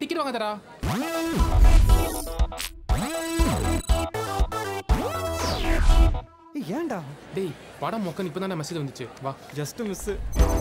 Ticket வாங்காதடா ஏய், ஏன்டா டேய் படம் மொக்கன் இப்போ தான் மெசேஜ் வந்துச்சு வா ஜஸ்ட் மிஸ்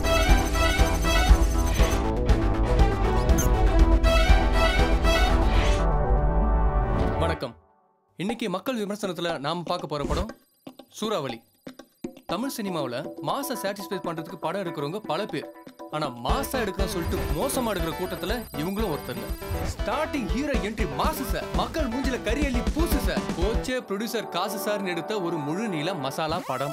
வணக்கம் இன்னைக்கு மக்கள் விமர்சனத்துல நாம பார்க்க போற படம் சூறாவளி தமிழ் சினிமாவில் மாச சாட்டிஸ்ஃபை பண்றதுக்கு படம் எடுக்கிறவங்க பல பேர் ஆனா மாசா எடுக்கிறோம் சொல்லிட்டு மோசமா எடுக்கிற கூட்டத்துல இவங்களும் ஒருத்தங்க starting hero entry mass sir மக்கள் மூஞ்சில கறி அள்ளி பூசு சார் கோச்சே ப்ரொடியூசர் காசு சார்னு எடுத்த ஒரு முழு நீள மசாலா படம்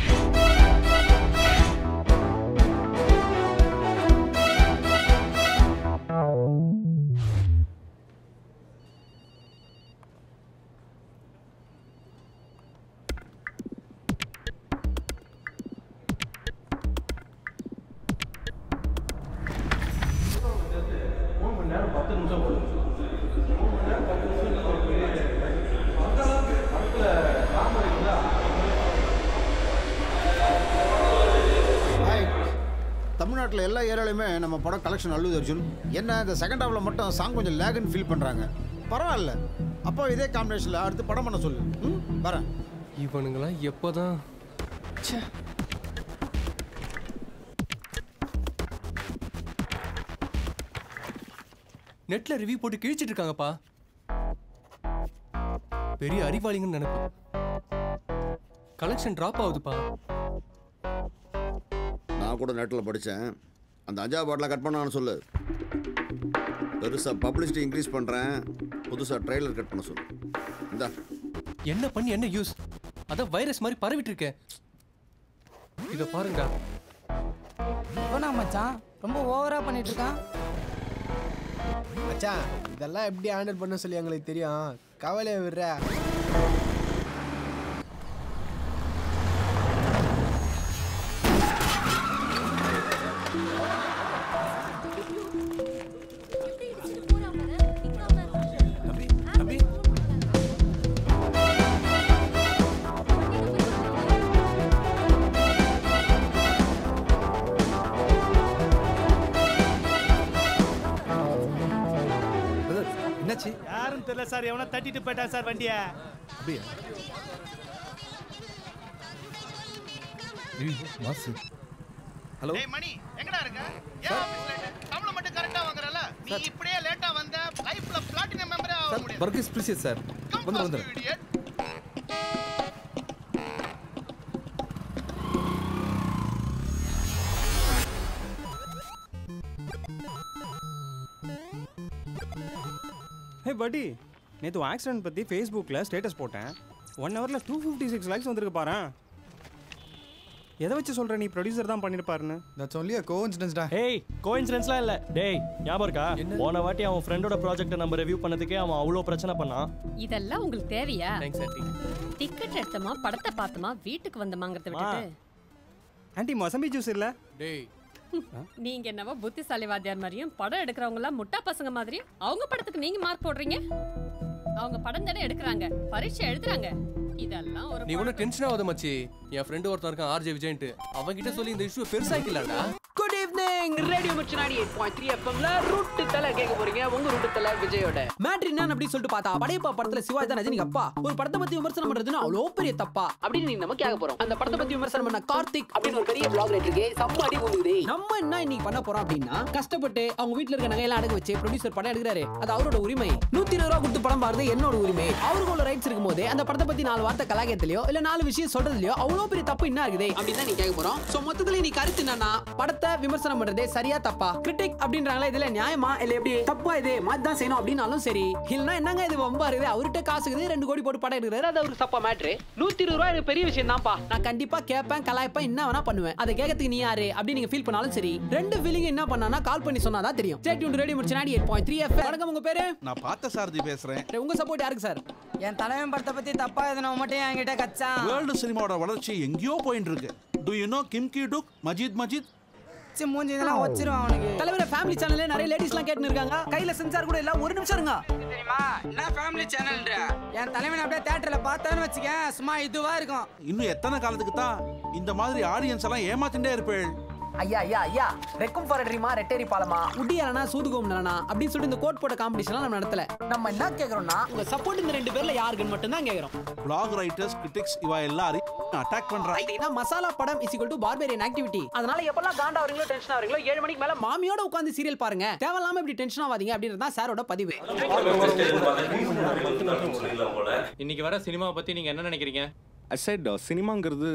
ஹாய் தமிழ்நாட்டில் எல்லா ஏரியாலையுமே நம்ம படம் கலெக்ஷன் அள்ளுது அர்ஜுன் என்ன இந்த செகண்ட் ஹாஃபில் மட்டும் சாங் கொஞ்சம் லேகுன்னு ஃபீல் பண்ணுறாங்க பரவாயில்ல அப்போ இதே காம்பினேஷனில் அடுத்து படம் பண்ண சொல்லு ம் வரேன் இவனுங்களாம் எப்போதான் ச்சே நெட்ல ரிவ்யூ போட்டு கிழிச்சிட்டு இருக்காங்கப்பா பெரிய அறிவாளிங்கன்னு நினைப்பேன் கலெக்ஷன் டிராப் ஆகுதுப்பா நான் கூட நெட்டில் படித்தேன் அந்த அஞ்சா பாட்டில் கட் பண்ணான்னு சொல்லு பெருசாக பப்ளிசிட்டி இன்க்ரீஸ் பண்ணுறேன் புதுசாக ட்ரெய்லர் கட் பண்ண சொல்லு இந்தா என்ன பண்ணி என்ன யூஸ் அதான் வைரஸ் மாதிரி பரவிட்டு இருக்கேன் இத பாருங்க இவனா மச்சான் ரொம்ப ஓவரா பண்ணிட்டு இருக்கான் மச்சான் இதெல்லாம் எப்படி ஹேண்டில் பண்ண சொல்லி எங்களுக்கு தெரியும் கவலையை விடுற என்னாச்சு யாரும் தெரியல சார் எவனா தட்டிட்டு போயிட்டா சார் வண்டிய அப்படியா மாசு ஹலோ டேய் மணி எங்கடா இருக்க ஏன் ஆபீஸ் லேட் சம்பளம் மட்டும் கரெக்டா வாங்குறல நீ இப்படியே லேட்டா வந்த லைஃப்ல பிளாட்டினம் மெம்பரே ஆக சார் முடியாது பர்கஸ் ப்ரீசியஸ் சார் வந்து வந்து idiot. ஹே பட்டி நேற்று ஆக்சிடென்ட் பற்றி ஃபேஸ்புக்கில் ஸ்டேட்டஸ் போட்டேன் ஒன் ஹவரில் டூ ஃபிஃப்டி சிக்ஸ் லேக்ஸ் வந்திருக்கு பாரு எதை வச்சு சொல்கிற நீ ப்ரொடியூசர் தான் பண்ணியிருப்பாருன்னு தட்ஸ் ஒன்லி அ கோஇன்சிடென்ஸ் டா ஏய் கோஇன்சிடென்ஸ்லாம் இல்ல டேய் ஞாபகம் இருக்கா போன வாட்டி அவன் ஃப்ரெண்டோட ப்ராஜெக்ட்டை நம்ம ரிவ்யூ பண்ணதுக்கே அவன் அவ்வளோ பிரச்சனை பண்ணான் இதெல்லாம் உங்களுக்கு தேவையா தேங்க்ஸ் ஆண்டி டிக்கெட் எடுத்தோமா படத்தை பார்த்தோமா வீட்டுக்கு வந்தோமாங்கிறத விட்டுட்டு ஆண்டி மொசம்பி ஜூஸ் இல்லை டேய் நீங்க என்னவோ புத்திசாலி வாத்தியார் மாதிரியும் படம் எடுக்கிறவங்க எல்லாம் முட்டா பசங்க மாதிரியும் அவங்க படத்துக்கு நீங்க மார்க் போடுறீங்க அவங்க படம் தானே எடுக்கிறாங்க பரீட்சை எழுதுறாங்க இதெல்லாம் ஒரு நீ ஒன்றும் டென்ஷன் ஆகாத மச்சி என் ஃப்ரெண்டு ஒருத்தன் இருக்கான் ஆர்ஜே விஜய்ன்ட்டு அவன்கிட்ட சொல்லி இந்த இஷ்யூ பெருசாக்கலாம்டா good evening radio Mirchi eight point three எஃப்எம்ல ரூட்டு தலை கேட்க போறீங்க உங்க ரூட்டு தலை விஜயோட மேட்ரி என்ன அப்படி சொல்லிட்டு பார்த்தா படையப்பா படத்துல சிவாஜி தான் ரஜினிக்கு அப்பா ஒரு படத்தை பத்தி விமர்சனம் பண்றதுன்னு அவ்வளோ பெரிய தப்பா அப்படின்னு நீங்க நம்ம கேட்க போறோம் அந்த படத்தை பத்தி விமர்சனம் பண்ண கார்த்திக் அப்படின்னு ஒரு பெரிய பிளாக் ரைட் இருக்கு செம்ம அடி போகுது நம்ம என்ன இன்னைக்கு பண்ண போறோம் அப்படின்னா கஷ்டப்பட்டு அவங்க வீட்ல இருக்க நகையெல்லாம் அடகு வச்சு ப்ரொடியூசர் படம் எடுக்கிறாரு அது அவரோட உரிமை நூத்தி இருபது ரூபா கொடுத்து படம் பாருது என்னோட உரிமை அவருக்கு உள்ள ரைட்ஸ் இருக்கும்போது அந்த படத்தை பத்தி நாலு வார்த்தை கலாகத்திலயோ இல்ல நாலு விஷயம் சொல்றதுலயோ அவ்வளவு பெரிய தப்பு என்ன இருக்குது அப்படின்னு தான் நீ கேட்க போறோம் சோ மொத்தத்துல நீ கருத்து என்னன்னா படத்தை விமர்சனம் பண்றதே சரியா தப்பா கிரிட்டிக் அப்படின்றாங்களா இதுல நியாயமா இல்ல எப்படி தப்பா இது மாதிரி தான் செய்யணும் அப்படின்னாலும் சரி இல்லனா என்னங்க இது ரொம்ப இருக்குது அவர்கிட்ட காசு இருக்குது ரெண்டு கோடி போட்டு படம் எடுக்கிறாரு அது ஒரு தப்பா மேட்ரு நூத்தி இருபது ரூபாய் எனக்கு பெரிய விஷயம் தான்ப்பா நான் கண்டிப்பா கேட்பேன் கலாய்ப்பேன் என்ன வேணா பண்ணுவேன் அதை கேட்கறதுக்கு நீ யாரு அப்படி நீங்க ஃபீல் பண்ணாலும் சரி ரெண்டு ஃபீலிங் என்ன பண்ணானா கால் பண்ணி சொன்னாதான் தெரியும் ஸ்டேட் யூன் ரேடியோ முடிச்சு நாடி எயிட் பாயிண்ட் த்ரீ எஃப் வணக்கம் உங்க பேரு நான் பார்த்த சாரதி பேசுறேன் உங்க சப்போர்ட் யாருக்கு சார் என் தலைவன் படத்தை பத்தி தப்பா எதுனா மட்டும் என்கிட்ட கச்சான் வேர்ல்டு சினிமாவோட வளர்ச்சி எங்கேயோ போயிட்டு இருக்கு டு யூ நோ கிம் கி டுக் மஜித் மஜித் சி, மூஞ்சி இதெல்லாம் வச்சிருவான் அவனுக்கு தலைவர ஃபேமிலி சேனல்ல நிறைய லேடிஸ்லாம் கேட்டுன்னு இருக்காங்க கையில சென்சார் கூட இல்ல ஒரு நிமிஷம் இருங்க தெரியுமா என்ன ஃபேமிலி சேனல்ன்ற என் தலைவன் அப்படியே தியேட்டர்ல பார்த்தான்னு வச்சுக்கேன் சும்மா இதுவா இருக்கும் இன்னும் எத்தனை காலத்துக்கு தான் இந்த மாதிரி ஆடியன்ஸ் எல்லாம் ஏமாத்திட்டே இருப்பேள் ஐயா ஐயா ஐயா ரெக்கும் ஃபார் ட்ரீமா ரெட்டேரி பாலமா உட்டி அலனா சூதுகோம் நலனா அப்படின்னு சொல்லிட்டு இந்த கோட் போட்ட காம்படிஷன்லாம் நம்ம நடத்தல நம்ம என்ன கேக்குறோம்னா உங்க சப்போர்ட் இந்த ரெண்டு பேர்ல யாருக்குன்னு மட்டும் தான் கேக்குறோம் பிளாக் ரைட்டர்ஸ் கிரிட்டிக்ஸ் இவ எல்லாரையும் அட்டாக் பண்றாங்க ஏன்னா மசாலா படம் is equal to barbarian activity அதனால எப்பெல்லாம் காண்டா வரீங்களோ டென்ஷன் ஆவீங்களோ ஏழு மணிக்கு மேல மாமியோட உட்காந்து சீரியல் பாருங்க தேவையில்லாம இப்படி டென்ஷன் ஆகாதீங்க அப்படின்றது தான் சாரோட பதிவு இன்னைக்கு வர சினிமாவை பத்தி நீங்க என்ன நினைக்கிறீங்க அசைட் சினிமாங்கிறது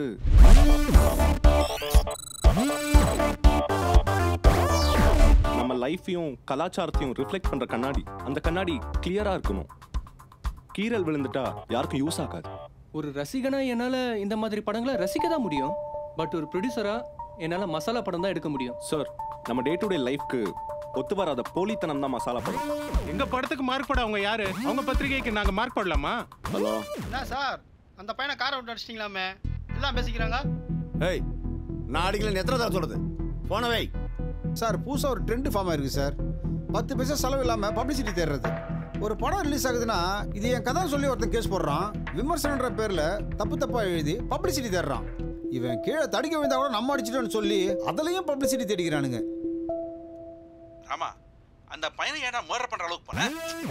நம்ம லைஃப்பையும் கலாச்சாரத்தையும் ரிஃப்ளெக்ட் பண்ற கண்ணாடி அந்த கண்ணாடி கிளியரா இருக்கணும் கீரல் விழுந்துட்டா யாருக்கும் யூஸ் ஆகாது ஒரு ரசிகனா என்னால இந்த மாதிரி படங்களை ரசிக்க தான் முடியும் பட் ஒரு ப்ரொடியூசரா என்னால மசாலா படம் தான் எடுக்க முடியும் சார் நம்ம டே டு டே லைஃப்க்கு ஒத்து வராத போலித்தனம் தான் மசாலா படம் எங்க படத்துக்கு மார்க் போட அவங்க யாரு அவங்க பத்திரிகைக்கு நாங்க மார்க் போடலாமா ஹலோ என்ன சார் அந்த பையனை காரை விட்டு அடிச்சிட்டீங்களாமே எல்லாம் பேசிக்கிறாங்க ஏய் நான் அடிக்கல எத்தனை தடவை சொல்றது போன வை சார் புதுசாக ஒரு ட்ரெண்ட் ஃபார்ம் ஆயிருக்கு சார் பத்து பைசா செலவு இல்லாமல் பப்ளிசிட்டி தேடுறது ஒரு படம் ரிலீஸ் ஆகுதுன்னா இது என் கதை சொல்லி ஒருத்தன் கேஸ் போடுறான் விமர்சனன்ற பேரில் தப்பு தப்பாக எழுதி பப்ளிசிட்டி தேடுறான் இவன் கீழே தடிக்க விழுந்தா கூட நம்ம அடிச்சிட்டோன்னு சொல்லி அதுலயும் பப்ளிசிட்டி தேடிக்கிறானுங்க ஆமா அந்த பையனை ஏன்டா மர்டர் பண்ற அளவுக்கு போன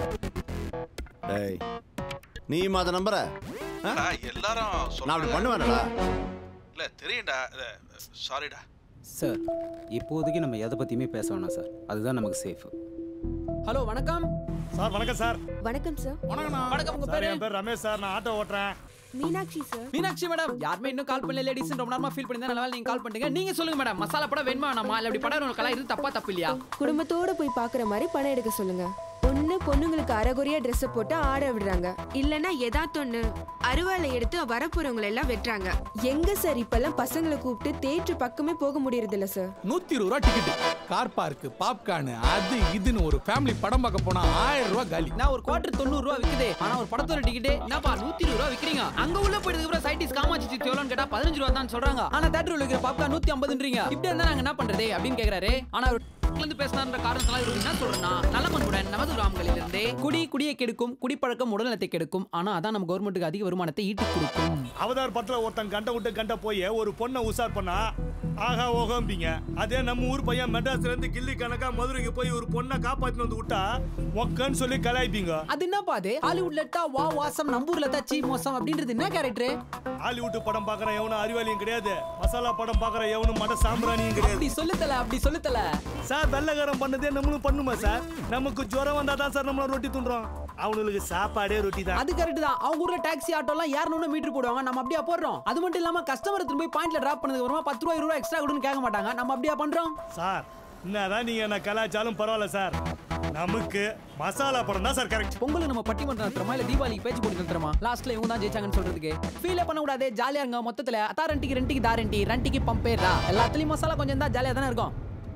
ஏய் நீ அதை நம்புற என்னடா, எல்லாரும் நான் அப்படி சொல்றாங்க. பண்ணுவேன்டா இல்ல தெரியும்டா சாரிடா சார் இப்போதைக்கு நம்ம எதை பற்றியுமே பேச வேணாம் சார் அதுதான் நமக்கு சேஃப் ஹலோ வணக்கம் சார் வணக்கம் சார் வணக்கம் சார் வணக்கம் உங்க சார் பேரு என் பேர் ரமேஷ் சார் நான் ஆட்டோ ஓட்டுறேன் மீனாட்சி சார் மீனாட்சி மேடம் யாருமே இன்னும் கால் பண்ணல லேடிஸ் ரொம்ப நேரமா ஃபீல் பண்ணி நல்ல வேளை நீங்க கால் பண்ணுங்க நீங்க சொல்லுங்க மேடம் மசாலா படம் வேணுமா வேணாமா இல்ல இப்படி படம் கலா இது தப்பா தப்பு இல்லையா குடும்பத்தோட போய் பாக்குற மாதிரி பணம் எடுக்க சொல்லுங்க ஒண்ணு பொண்ணுங்களுக்கு அரைகுறையா ட்ரெஸ் போட்டு ஆட விடுறாங்க இல்லனா ஏதாத்தொன்னு அருவாளை எடுத்து வரப்போறவங்களை எல்லாம் வெட்டுறாங்க எங்க சார் இப்பெல்லாம் பசங்களை கூப்பிட்டு தேட்டர் பக்கமே போக முடியறது இல்ல சார் நூத்தி இருபது ரூபா டிக்கெட் கார் பார்க்கு பாப்கார்னு அது இதுன்னு ஒரு ஃபேமிலி படம் பார்க்க போனா ஆயிரம் ரூபாய் காலி நான் ஒரு குவார்டர் தொண்ணூறு ரூபா விக்குது ஆனா ஒரு படத்தோட டிக்கெட் என்னப்பா நூத்தி இருபது ரூபா விக்கிறீங்க அங்க உள்ள போயிட்டு அப்புறம் சைட்டிஸ் காமாச்சி சித்தி எவ்வளோன்னு கேட்டா பதினஞ்சு ரூபா தான் சொல்றாங்க ஆனா தேட்டர் உள்ள இருக்கிற பாப்கார்ன் நூத்தி ஐம்பதுன்றீங்க இப்படி இருந்தா நாங்க என்ன பண்றது அப்படின்னு கேக்குறாரு ஆனா அவர் இருந்து பேசினார்ன்ற காரணத்தெல்லாம் இவருக்கு என்ன சொல்றேன்னா நல்ல பண்புடன் நமது கிராமங்களிலிருந்து குடி குடியை கெடுக்கும் குடிப்பழக்கம் உடல்நலத்தை கெடுக்கும் ஆனா அதான் நம்ம கவர்மெண்ட்டுக்கு அதிக வருமானத்தை ஈட்டி கொடுக்கும் அவதார் படத்துல ஒருத்தன் கண்ட விட்டு கண்ட போய் ஒரு பொண்ணை உசார் பண்ணா ஆகா ஓகம்பிங்க அதே நம்ம ஊர் பையன் மெட்ராஸ்ல இருந்து கில்லி கணக்கா மதுரைக்கு போய் ஒரு பொண்ணை காப்பாத்தின்னு வந்து விட்டா மொக்கன்னு சொல்லி கலாய்ப்பீங்க அது என்னப்பா அது ஹாலிவுட்ல எடுத்தா வா வாசம் நம்பூர்ல தான் சீ மோசம் அப்படின்றது என்ன கேரக்டர் ஹாலிவுட் படம் பாக்குற எவனும் அறிவாளியும் கிடையாது மசாலா படம் பாக்குற எவனும் மட சாம்பிராணியும் கிடையாது அப்படி சொல்லுத்தல அப்படி சொல்லுத்தல சார் வெள்ளக்காரன் பண்ணதே நம்மளும் பண்ணுமா சார் நமக்கு ஜுரம் வந்தா தான் சார் நம்மள ரொட்டி துண்டுறோம் அவனுங்களுக்கு சாப்பாடே ரொட்டி தான் அது கரெக்ட் தான் அவங்க ஊர்ல டாக்ஸி ஆட்டோ எல்லாம் யாருன்னு மீட்டர் போடுவாங்க நம்ம அப்படியே போடுறோம் அது மட்டும் இல்லாம கஸ்டமர் திரும்ப போய் பாயிண்ட்ல டிராப் பண்ணதுக்கு அப்புறமா பத்து ரூபாய் இருபது ரூபாய் எக்ஸ்ட்ரா கொடுன்னு கேட்க மாட்டாங்க நம்ம அப்படியே பண்றோம் சார் என்னதான் நீங்க என்ன கலாச்சாரம் பரவாயில்ல சார் நமக்கு மசாலா படம் தான் சார் கரெக்ட் பொங்கலுக்கு நம்ம பட்டிமன்றம் நடத்துறோமா இல்ல தீபாவளிக்கு பேச்சு போட்டு நடத்துறோமா லாஸ்ட்ல இவங்க தான் ஜெயிச்சாங்கன்னு சொல்றதுக்கு ஃபீலே பண்ண கூடாது ஜாலியா இருங்க மொத்தத்துல அத்தா ரெண்டிக்கு ரெண்டிக்கு தாரண்டி ரெண்டிக்கு பம்பேரா எல்லாத்துலயும் மசாலா கொஞ்சம் தான் ஜாலியா தானே இருக்கும்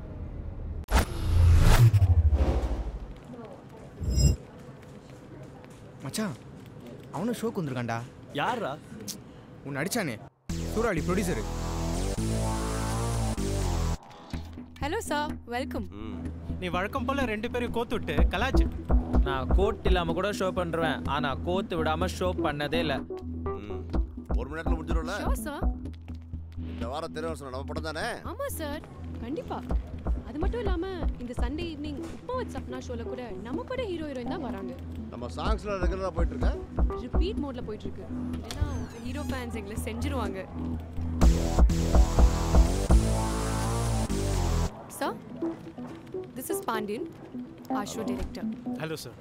மச்சான் அவனும் ஷோக்கு வந்திருக்கான்டா யாரா உன்னை அடிச்சானே சூறாவளி ப்ரொடியூசரு ஹலோ சார் வெல்கம் நீ வழக்கம் போல ரெண்டு பேரும் கோத்து விட்டு கலாச்சு நான் கோட் இல்லாம கூட ஷோ பண்றேன் ஆனா கோத்து விடாம ஷோ பண்ணதே இல்ல ஒரு மணி நேரத்தில் முடிஞ்சிடும்ல ஷோ சார் இந்த வாரம் திரைவசனம் நம்ம படம் தானே ஆமா சார் கண்டிப்பா அது மட்டும் இல்லாம இந்த சண்டே ஈவினிங் உப்பா வச்ச சப்னா ஷோல கூட நம்ம கூட ஹீரோ ஹீரோயின் தான் வராங்க நம்ம சாங்ஸ்ல ரெகுலரா போயிட்டு இருக்க ரிப்பீட் மோட்ல போயிட்டு இருக்கு ஏன்னா ஹீரோ ஃபேன்ஸ் எங்களை செஞ்சிருவாங்க sir this is Pandian R show director hello sir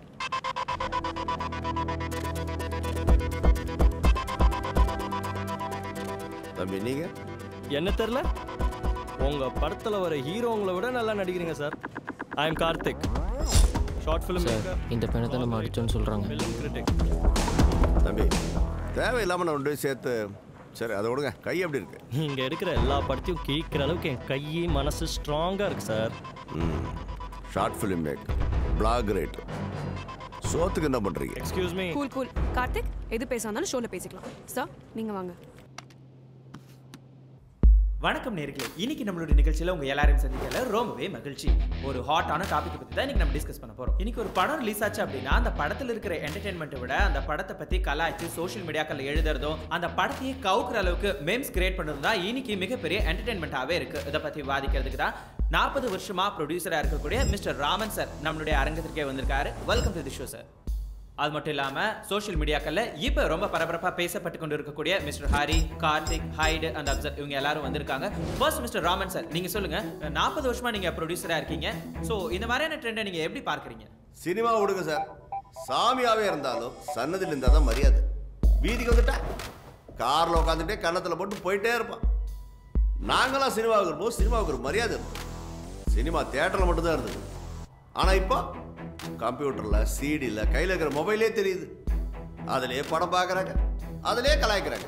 தம்பி நீங்க என்ன தெரியல உங்க படத்துல வர ஹீரோங்களை விட நல்லா நடிக்கிறீங்க sir I am Karthik short film இந்த பணத்தை நம்ம அடிச்சோன்னு சொல்றாங்க ஃபிலிம் கிரிட்டிக் தம்பி தேவையில்லாம நான் ரெண்டு பேரும் சேர்த்து சரி அதை விடுங்க கை எப்படி இருக்கு நீங்க எடுக்கிற எல்லா படத்தையும் கேட்கிற அளவுக்கு என் கை மனசு ஸ்ட்ராங்கா இருக்கு sir short film make black rate சோத்துக்கு என்ன பண்றீங்க excuse me cool cool Karthik எது பேச வந்தாலும் ஷோல பேசிக்கலாம் சார் நீங்க வாங்க வணக்கம் நேர்களே இன்னைக்கு நம்மளோட நிகழ்ச்சியில உங்க எல்லாரையும் சந்திக்கல ரொம்பவே மகிழ்ச்சி ஒரு ஹாட்டான டாபிக் பத்தி தான் இன்னைக்கு நம்ம டிஸ்கஸ் பண்ண போறோம் இன்னைக்கு ஒரு படம் ரிலீஸ் ஆச்சு அப்படின்னா அந்த படத்துல இருக்கிற என்டர்டைன்மெண்ட்டை விட அந்த படத்தை பத்தி கலாய்ச்சி சோஷியல் மீடியாக்கள்ல எழுதுறதும் அந்த படத்தையே கவுக்குற அளவுக்கு மேம்ஸ் கிரியேட் பண்றதும் தான் இன்னைக்கு மிகப்பெரிய என்டர்டைன்மெண்ட்டாவே இருக்கு இதை பத்தி வாதிக்கிறதுக்கு தான் நாற்பது வருஷமா ப்ரொடியூசரா இருக்கக்கூடிய மிஸ்டர் ராமன் சார் நம்மளுடைய அரங்கத்திற்கே வந்திருக்காரு welcome to the show sir அது மட்டும் இல்லாம சோஷியல் மீடியாக்கள்ல இப்ப ரொம்ப பரபரப்பா பேசப்பட்டு கொண்டு இருக்கக்கூடிய மிஸ்டர் ஹரி கார்த்திக் ஹைடு அண்ட் அப்சர் இவங்க எல்லாரும் வந்திருக்காங்க ஃபர்ஸ்ட் மிஸ்டர் ராமன் சார் நீங்க சொல்லுங்க நாற்பது வருஷமா நீங்க ப்ரொடியூசரா இருக்கீங்க சோ இந்த மாதிரியான ட்ரெண்டை நீங்க எப்படி பார்க்கறீங்க சினிமா விடுங்க சார் சாமியாவே இருந்தாலும் சன்னதில் இருந்தால் தான் மரியாதை வீதிக்கு வந்துட்டா காரில் உட்காந்துட்டே கன்னத்தில் போட்டு போயிட்டே இருப்பான் நாங்களாம் சினிமாவுக்கு இருப்போம் சினிமாவுக்கு ஒரு மரியாதை இருக்கும் சினிமா தேட்டரில் மட்டும்தான் இருந்தது ஆனால் இப்போ கம்ப்யூட்டரில் சிடியில் கையில் இருக்கிற மொபைலே தெரியுது அதிலே படம் பார்க்குறாங்க அதிலே கலாய்க்கிறாங்க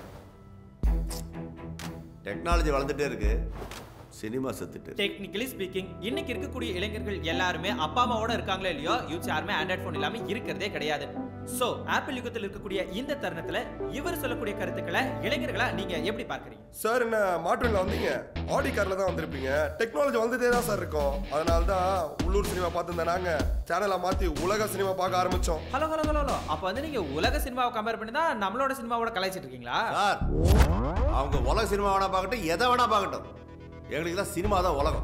டெக்னாலஜி வளர்ந்துட்டே இருக்கு சினிமா செத்துட்டு இருக்கு. டெக்னிக்கலி ஸ்பீக்கிங் இன்னைக்கு இருக்கக்கூடிய இளைஞர்கள் எல்லாருமே அப்பா அம்மாவோட இருக்காங்களோ இல்லையோ யூத் யாருமே ஆண்ட்ராய்ட் ஃபோன் இல்லாம இருக்கிறதே கிடையாது சோ ஆப்பிள் யுகத்தில் இருக்கக்கூடிய இந்த தருணத்துல இவர் சொல்லக்கூடிய கருத்துக்களை இளைஞர்களா நீங்க எப்படி பார்க்கறீங்க சார் என்ன மாற்றுல வந்தீங்க ஆடி கார்ல தான் வந்திருப்பீங்க டெக்னாலஜி வந்துட்டே தான் சார் இருக்கும் அதனால தான் உள்ளூர் சினிமா பார்த்துருந்த நாங்க சேனலை மாத்தி உலக சினிமா பார்க்க ஆரம்பிச்சோம் ஹலோ ஹலோ ஹலோ ஹலோ அப்ப வந்து நீங்க உலக சினிமாவை கம்பேர் பண்ணி தான் நம்மளோட சினிமாவோட கலாய்ச்சிட்டு இருக்கீங்களா சார் அவங்க உலக சினிமா வேணா பார்க்கட்டும் எதை வேணா பார்க்கட்டும் எங்களுக்கு தான் சினிமா தான் உலகம்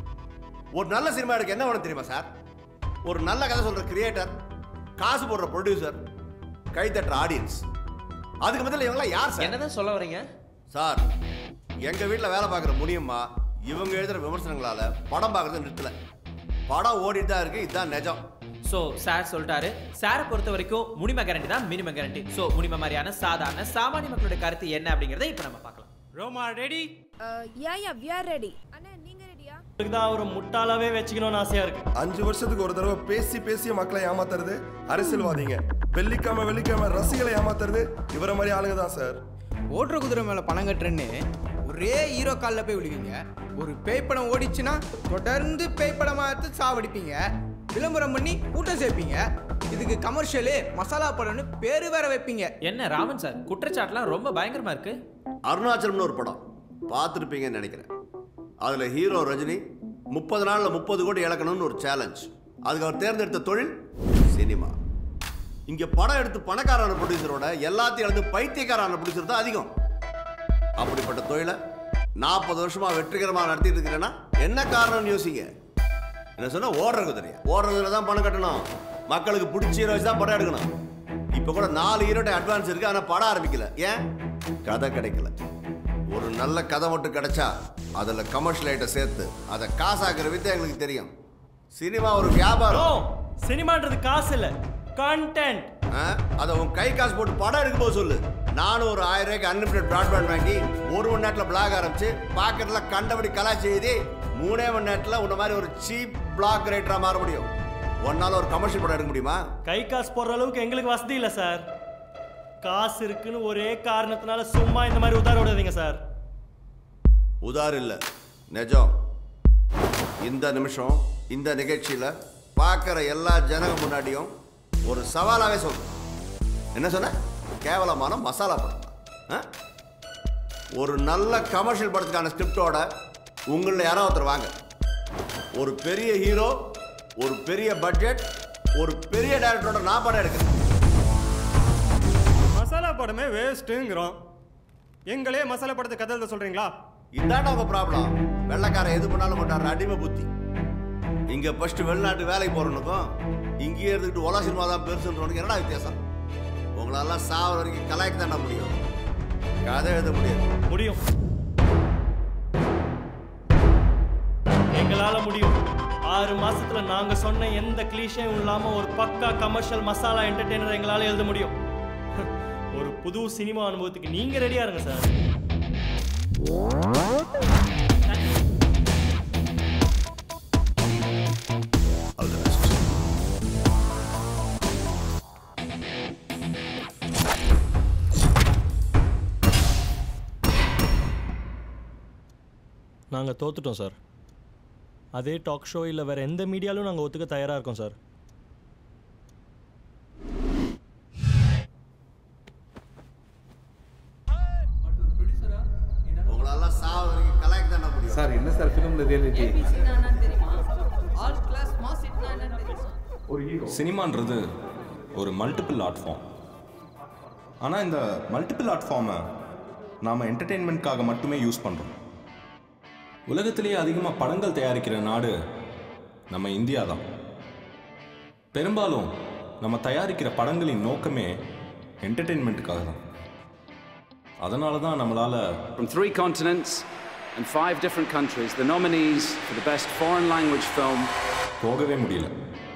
ஒரு நல்ல சினிமா எடுக்க என்ன வேணும் தெரியுமா சார் ஒரு நல்ல கதை சொல்ற கிரியேட்டர் காசு போடுற ப்ரொடியூசர் கை தட்டுற ஆடியன்ஸ் அதுக்கு முதல்ல இவங்களாம் யார் சார் என்னதான் சொல்ல வரீங்க சார் எங்க வீட்டில் வேலை பார்க்குற முடியுமா இவங்க எழுதுற விமர்சனங்களால படம் பார்க்கறது நிறுத்தல படம் ஓடிட்டு தான் இருக்கு இதுதான் நிஜம் சோ சார் சொல்லிட்டாரு சாரை பொறுத்த வரைக்கும் முனிம கேரண்டி தான் மினிம கேரண்டி சோ முனிம மாதிரியான சாதாரண சாமானிய மக்களுடைய கருத்து என்ன அப்படிங்கறத இப்போ நம்ம பார்க்கலாம் Roma ready yeah yeah we are ready அண்ணா நீங்க ரெடியா இதுக்கு தான் ஒரு முட்டாளாவே வச்சுக்கணும்னு ஆசையா இருக்கு அஞ்சு வருஷத்துக்கு ஒரு தடவை பேசி பேசி மக்களை ஏமாத்துறது அரசியல்வாதிங்க வெள்ளிக்கிழமை வெள்ளிக்கிழமை ரசிகளை ஏமாத்துறது இவரை மாதிரி ஆளுங்க தான் சார் ஓட்டுற குதிரை மேல பணம் கட்டுறேன்னு ஒரே ஹீரோ காலில் போய் விழுவீங்க ஒரு பேய் படம் ஓடிச்சுன்னா தொடர்ந்து பேய் படமா எடுத்து சாவடிப்பீங்க விளம்பரம் பண்ணி கூட்டம் சேர்ப்பீங்க இதுக்கு கமர்ஷியலு மசாலா படம்னு பேரு வேற வைப்பீங்க என்ன ராமன் சார் குற்றச்சாட்டுலாம் ரொம்ப பயங்கரமா இருக்கு அருணாச்சலம்னு ஒரு படம் பார்த்துருப்பீங்கன்னு நினைக்கிறேன் அதில் ஹீரோ ரஜினி முப்பது நாளில் முப்பது கோடி இழக்கணும்னு ஒரு சேலஞ்ச் அதுக்கு அவர் தேர்ந்தெடுத்த தொழில் சினிமா இங்கே படம் எடுத்து பணக்காரான ப்ரொடியூசரோட எல்லாத்தையும் இழந்து பைத்தியக்காரான ப்ரொடியூசர் தான் அதிகம் அப்படிப்பட்ட தொழிலை நாற்பது வருஷமா வெற்றிகரமாக நடத்திட்டு இருக்கிறேன்னா என்ன காரணம்னு யோசிங்க என்ன சொன்னா ஓடுற குதிரையா ஓடுறதுல தான் பணம் கட்டணும் மக்களுக்கு பிடிச்ச ஹீரோ வச்சு தான் படம் எடுக்கணும் இப்போ கூட நாலு ஹீரோட அட்வான்ஸ் இருக்கு ஆனால் படம் ஆரம்பிக்கல ஏன் கதை கிடைக்கல ஒரு நல்ல கதை மட்டும் கிடைச்சா அதில் கமர்ஷியல் ஐட்டம் சேர்த்து அதை காசாக்குற வித்தை எங்களுக்கு தெரியும் சினிமா ஒரு வியாபாரம் சினிமான்றது காசு இல்ல கண்டென்ட் ஆ? அதை உன் கை காசு போட்டு படம் எடுக்கும்போது சொல்லு நானும் ஒரு ஆயிரம் ரூபாய்க்கு அன்லிமிட்டட் ப்ராட்பேண்ட் வாங்கி ஒரு மணி நேரத்தில் பிளாக் ஆரம்பிச்சு பாக்கெட்ல கண்டபடி கலாச்சி எழுதி மூணே மணி நேரத்தில் உன்ன மாதிரி ஒரு சீப் பிளாக் ரைட்டராக மாற முடியும் ஒன்னால ஒரு கமர்ஷியல் படம் எடுக்க முடியுமா கை காசு போடுற அளவுக்கு எங்களுக்கு வசதி இல்ல சார் காசு இருக்குன்னு ஒரே காரணத்தினால சும்மா இந்த மாதிரி உதார விடாதீங்க சார் உதார் இல்லை நிஜம் இந்த நிமிஷம் இந்த நிகழ்ச்சியில் பார்க்குற எல்லா ஜனங்க முன்னாடியும் ஒரு சவாலாகவே சொல்றேன் என்ன சொன்ன கேவலமான மசாலா படம் ஆ? ஒரு நல்ல கமர்ஷியல் படத்துக்கான ஸ்கிரிப்டோட உங்களில் யாரோ ஒருத்தர் வாங்க ஒரு பெரிய ஹீரோ ஒரு பெரிய பட்ஜெட் ஒரு பெரிய டேரக்டரோட நான் படம் எடுக்கிறேன் மசாலா படமே வேஸ்ட்டுங்கிறோம் எங்களே மசாலா படத்தை கதை எழுத சொல்றீங்களா இதாண்டா உங்க ப்ராப்ளம் வெள்ளைக்காரன் எது பண்ணாலும் மாட்டார் அடிமை புத்தி இங்க ஃபர்ஸ்ட் வெளிநாட்டு வேலைக்கு போறவனுக்கும் இங்கேயே இருந்துக்கிட்டு உலக சினிமா தான் பெருசுன்றவனுக்கு என்னடா வித்தியாசம் உங்களால சாவர வரைக்கும் கலாய்க்க தாண்டா முடியும் கதை எழுத முடியாது முடியும் எங்களால முடியும் ஆறு மாசத்துல நாங்க சொன்ன எந்த கிளீஷையும் இல்லாம ஒரு பக்கா கமர்ஷியல் மசாலா என்டர்டெய்னர் எங்களால எழுத முடியும் ஒரு புது சினிமா அனுபவத்துக்கு நீங்க ரெடியா இருங்க சார் நாங்கள் தோத்துட்டோம் சார் அதே டாக் ஷோ இல்லை வேறு எந்த மீடியாலும் நாங்கள் ஒத்துக்க தயாராக இருக்கோம் சார் உங்களால சாவர வரைக்கும் கலாய்க்க சார் என்ன சார் ஃபிலிமில் ரியாலிட்டி ஆல் கிளாஸ் மாஸ் ஹிட்னா என்னன்னு தெரியுமா ஒரு ஹீரோ சினிமான்றது ஒரு மல்டிபிள் ஆர்ட் ஃபார்ம் ஆனால் இந்த மல்டிபிள் ஆர்ட் ஃபார்மை நாம் என்டர்டெயின்மெண்ட்காக மட்டுமே யூஸ் பண்ணுறோம் உலகத்திலேயே அதிகமாக படங்கள் தயாரிக்கிற நாடு நம்ம இந்தியா தான் பெரும்பாலும் நம்ம தயாரிக்கிற படங்களின் நோக்கமே என்டர்டெயின்மெண்ட்டுக்காக தான் அதனால தான் நம்மளால் From three continents and five different countries, the nominees for the best foreign language film போகவே முடியல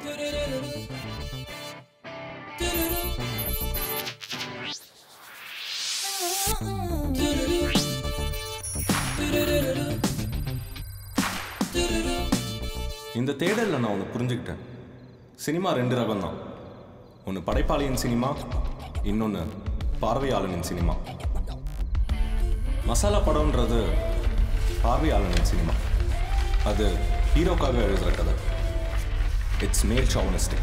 இந்த தேடலில் நான் ஒன்று புரிஞ்சுக்கிட்டேன் சினிமா ரெண்டு ரகம் தான் ஒன்று படைப்பாளியின் சினிமா இன்னொன்று பார்வையாளனின் சினிமா மசாலா படம்ன்றது பார்வையாளனின் சினிமா அது ஹீரோக்காக எழுதுகிற கதை இட்ஸ் மேல் ஷாவனிஸ்டிக்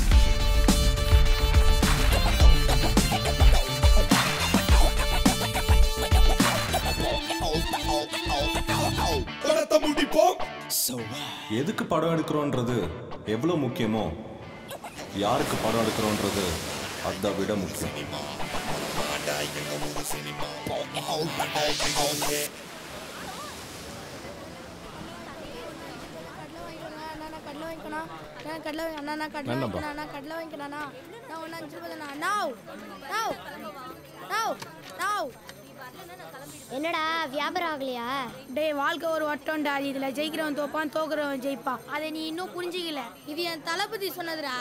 எதுக்கு படம் எடுக்கிறோன்றது எவ்வளோ முக்கியமோ யாருக்கு படம் எடுக்கிறோன்றது அதை விட முக்கியம் கடலை வாங்கிக்கணும் நான் கடலை வாங்கி அண்ணா நான் கடலை வேண்டாம்ப்பா. வாங்கிக்கணும் நான் கடலை வாங்கிக்கணும் நான் ஒன்று அஞ்சு ரூபாய் தானே நவ் நவ் நவ் நவ் என்னடா வியாபாரம் ஆகலையா டேய் வாழ்க்கை ஒரு வட்டம்டா இதுல ஜெயிக்கிறவன் தோப்பான் தோக்குறவன் ஜெயிப்பான் அதை நீ இன்னும் புரிஞ்சிக்கல இது என் தளபதி சொன்னதுடா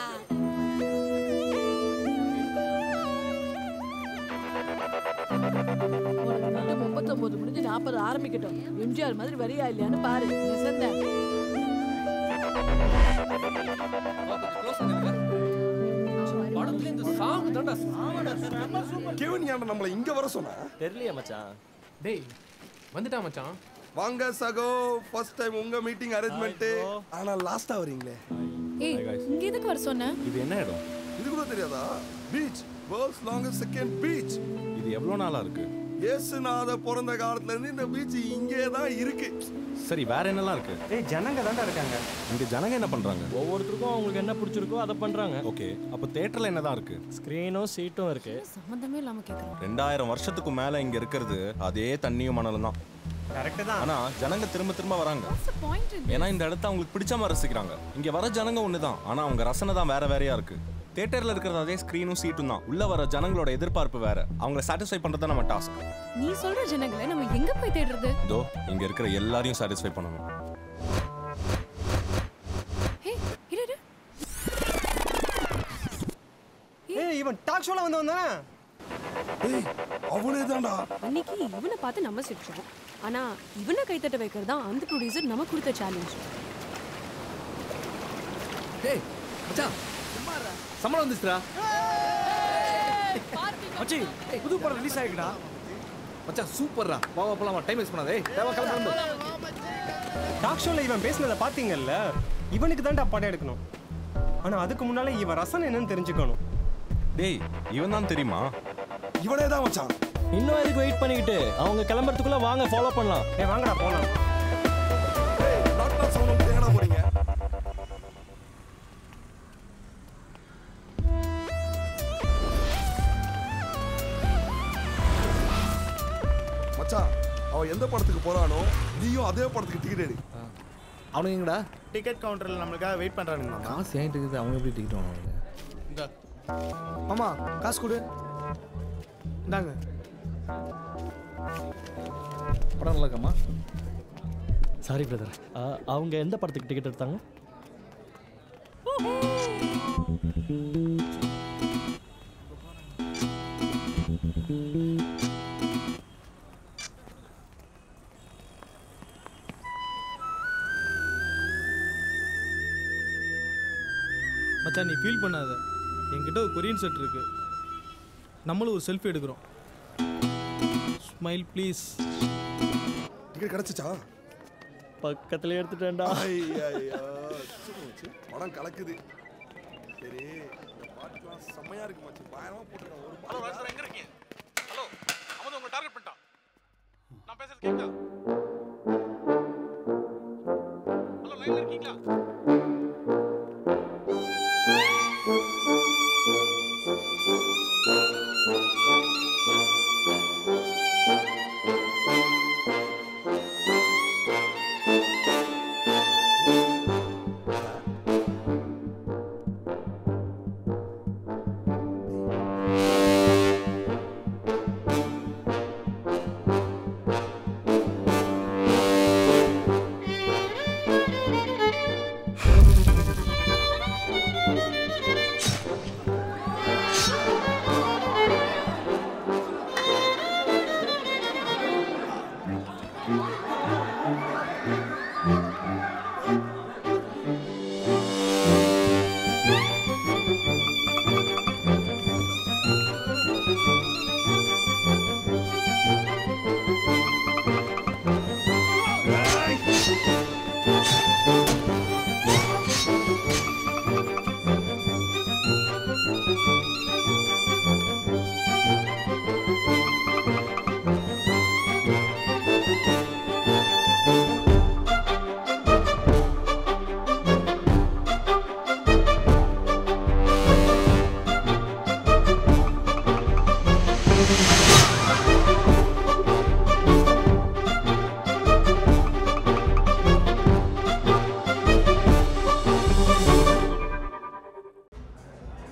முப்பத்தொன்பது முடிஞ்சு நாற்பது ஆரம்பிக்கட்டும் எம்ஜிஆர் மாதிரி வரியா இல்லையான்னு பாரு நிசந்த படத்துல இந்த சாங் தான்டா கெவின் ஏன்டா நம்மள இங்க வர சொன்னா தெரியலையா மச்சான் டேய் வந்துட்டா மச்சான் வாங்க சகோ ஃபர்ஸ்ட் டைம் உங்க மீட்டிங் அரேஞ்ச்மெண்ட் ஆனா லாஸ்டா வரீங்களே ஏய் இங்க எதுக்கு வர சொன்ன இது என்ன இடம் இது கூட தெரியாதா beach world's longest second beach இது எவ்வளோ நாளாக இருக்கு இயேசுநாத பிறந்த காலத்துல இருந்து இந்த பீச் இங்கே தான் இருக்கு சரி வேற என்னலாம் இருக்கு ஏய் ஜனங்க தான்டா இருக்காங்க இங்க ஜனங்க என்ன பண்றாங்க ஒவ்வொருத்தருக்கும் அவங்களுக்கு என்ன பிடிச்சிருக்கோ அதை பண்றாங்க ஓகே அப்போ தேட்டர்ல என்னதான் இருக்கு ஸ்க்ரீனும் சீட்டும் இருக்கு சம்மந்தமே இல்லாம கேக்குறோம் ரெண்டாயிரம் வருஷத்துக்கு மேல இங்க இருக்கிறது அதே தண்ணியும் மணலும் தான் கரெக்ட் தான் ஆனா ஜனங்க திரும்ப திரும்ப வராங்க பாயிண்ட் ஏன்னா இந்த இடத்த அவங்களுக்கு பிடிச்ச மாதிரி ரசிக்கிறாங்க இங்க வர ஜனங்க ஒண்ணுதான் ஆனா அவங்க ரசனை தான் வேற வேறையா இருக்கு தேட்டர்ல இருக்கிறது அதே ஸ்க்ரீனும் சீட்டும் தான் உள்ள வர ஜனங்களோட எதிர்பார்ப்பு வேற அவங்கள சாட்டிஸ்ஃபை பண்றது தான் நம்ம டாஸ்க் நீ சொல்ற ஜனங்களை நம்ம எங்க போய் தேடுறது இதோ இங்க இருக்கிற எல்லாரையும் சாட்டிஸ்ஃபை பண்ணணும் ஏய் இரு இரு ஏய் இவன் டாக் ஷோல வந்து வந்தானே அவனே தான்டா அன்னைக்கு இவனை பார்த்து நம்ம சிரிச்சோம் ஆனா இவனை கைத்தட்ட வைக்கிறது தான் அந்த ப்ரொடியூசர் நமக்கு கொடுத்த சேலஞ்ச் டேய் மச்சான் சம்பளம் வந்துச்சுடா மச்சி புது படம் ரிலீஸ் ஆயிடுடா மச்சான் சூப்பர்ரா வா வா போலாமா டைம் வேஸ்ட் பண்ணாதே டேய், வா கிளம்பு கிளம்பு டாக் ஷோல இவன் பேசினதை பாத்தீங்கல்ல இவனுக்கு தான்டா படம் எடுக்கணும் ஆனா அதுக்கு முன்னால இவன் ரசனை என்னன்னு தெரிஞ்சுக்கணும் டேய் இவன் தான் தெரியுமா இவனே தான் மச்சான் இன்னும் எதுக்கு வெயிட் பண்ணிக்கிட்டு அவங்க கிளம்புறதுக்குள்ள வாங்க ஃபாலோ பண்ணலாம் ஏய் வாங்கடா போலாம் நாட் நாட் சவுண்ட் தேடா போறீங்க மச்சான் அவன் எந்த படத்துக்கு போறானோ நீயும் அதே படத்துக்கு டிக்கெட் எடு அவனுங்க எங்கடா டிக்கெட் கவுண்டர்ல நம்மளுக்காக வெயிட் பண்றானுங்க காசு ஏன்ட்டு இருக்குது அவங்க எப்படி டிக்கெட் வாங்குவாங்க இந்த மாமா காசு கொடு இந்தாங்க படம் நல்லா இருக்காமா சாரி பிரதர் அவங்க எந்த படத்துக்கு டிக்கெட் எடுத்தாங்க மச்சான் நீ ஃபீல் பண்ணாத என்கிட்ட ஒரு கொரியன் செட் இருக்கு நம்மளும் ஒரு செல்ஃபி எடுக்கிறோம் ஸ்மைல் ப்ளீஸ் டிக்கெட் கிடைச்சிச்சா பக்கத்துல எடுத்துட்டேன்டா ஐயா படம் கலக்குது சரி இந்த பாட்டுலாம் செம்மையா இருக்கு மச்சி பயங்கரமா போட்டுருக்கான் ஒரு ஹலோ ராஜ் எங்க இருக்கீங்க ஹலோ அவன் உங்களை டார்கெட் பண்ணிட்டான் நான் பேசுறது கேக்குதா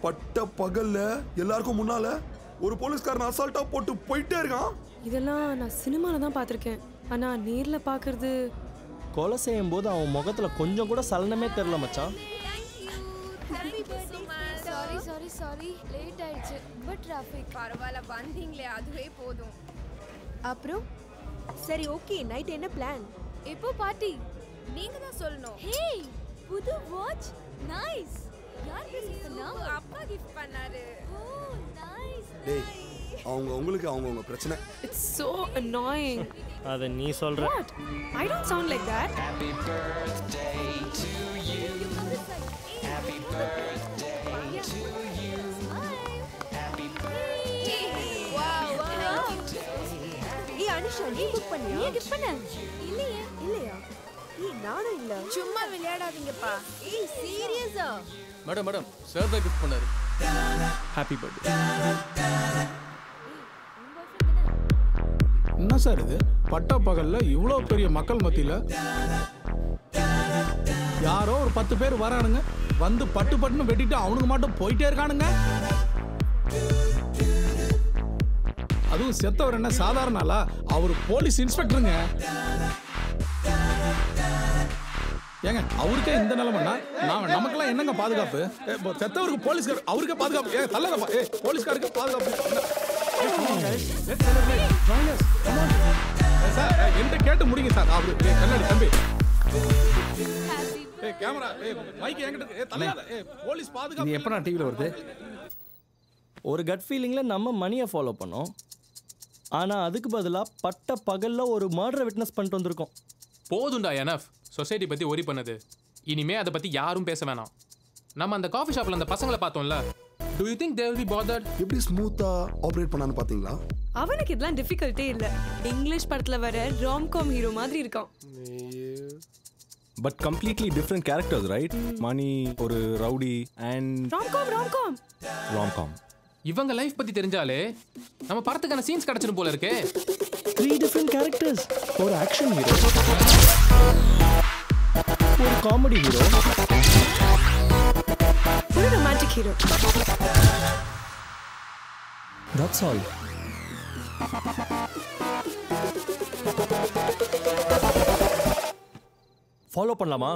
பட்ட பகல்ல எல்லாருக்கும் முன்னால ஒரு போலீஸ்காரன் அசால்ட்டா போட்டு போயிட்டே இருக்கான் இதெல்லாம் நான் சினிமால தான் பார்த்துருக்கேன் ஆனா நேர்ல பார்க்கறது கொலை செய்யும் போது அவன் முகத்துல கொஞ்சம் கூட சலனமே தெரியல மச்சான் சாரி சாரி சாரி லேட் ஆயிடுச்சு பட் டிராஃபிக் பரவாயில்ல வந்தீங்களே அதுவே போதும் அப்புறம் சரி ஓகே நைட் என்ன பிளான் இப்போ பார்ட்டி நீங்க தான் சொல்லணும் ஹே புது வாட்ச் நைஸ் யார் கிஃப்ட் பண்ணா அப்பா கிஃப்ட் பண்ணாரு ஓ நைஸ் டேய் அவங்க உங்களுக்கு அவங்கவுங்க பிரச்சனை இட்ஸ் சோ annoying அதை நீ சொல்ற what i don't sound like that Happy birthday to you. Happy birthday to you. Happy birthday. Wow wow ஏய் அனிஷா நீ புக் பண்ணியா நீ கிஃப்ட் பண்ண இல்லையே இல்லையா ஏய் நானும் இல்ல சும்மா விளையாடாதீங்கப்பா ஏய் சீரியஸா மேடம் மேடம் சார் தான் கிஃப்ட் பண்ணாரு ஹாப்பி பர்த்டே என்ன சார் இது பட்ட பகல்ல இவ்வளோ பெரிய மக்கள் மத்தியில யாரோ ஒரு பத்து பேர் வரானுங்க வந்து பட்டு பட்டுன்னு வெட்டிட்டு அவனுக்கு மட்டும் போயிட்டே இருக்கானுங்க அதுவும் செத்தவர் என்ன சாதாரண ஆளா அவர் போலீஸ் இன்ஸ்பெக்டருங்க ஏங்க அவருக்கே இந்த நிலைமைனா நான் நமக்கெல்லாம் என்னங்க பாதுகாப்பு ஏ, இப்போ செத்தவருக்கு போலீஸ்கார் அவருக்கே பாதுகாப்பு ஏ தள்ளதப்பா ஏ போலீஸ்காருக்கு பாதுகாப்பு ஏ, come on guys. Let's celebrate. Join us. Come on. ஏ, சார் ஏ, என்கிட்ட கேட்டு முடிங்க சார் அவரு ஏ, கண்ணாடி தம்பி ஏ கேமரா ஏ மைக் என்கிட்ட இருக்கு. ஏ தள்ளாத ஏ போலீஸ் பாதுகாப்பு இது எப்போ டிவியில் வருது ஒரு கட் ஃபீலிங்கில் நம்ம மணியை ஃபாலோ பண்ணோம் ஆனால் அதுக்கு பதிலாக பட்ட பகலில் ஒரு மர்டரை விட்னஸ் பண்ணிட்டு வந்திருக்கோம் போதும்டா எனஃப் சொசைட்டி பத்தி ஒரி பண்ணது இனிமே அதை பத்தி யாரும் பேச வேணாம் நம்ம அந்த காஃபி ஷாப்ல அந்த பசங்களை பார்த்தோம்ல do you think they will be bothered எப்படி ஸ்மூத்தா ஆப்ரேட் பண்ணான்னு பாத்தீங்களா அவனுக்கு இதெல்லாம் டிஃபிகல்ட்டே இல்ல இங்கிலீஷ் படத்துல வர ராம்காம் ஹீரோ மாதிரி இருக்கான் but completely different characters right Mani ஒரு rowdy and romcom romcom romcom இவங்க லைஃப் பத்தி தெரிஞ்சாலே நம்ம படத்துக்கான சீன்ஸ் கிடைச்சிடும் போல இருக்கே த்ரீ டிஃப்ரெண்ட் கேரக்டர்ஸ் ஒரு ஆக்ஷன் ஹீரோ ஒரு காமெடி ஹீரோ ஒரு romantic hero that's all follow பண்ணலாமா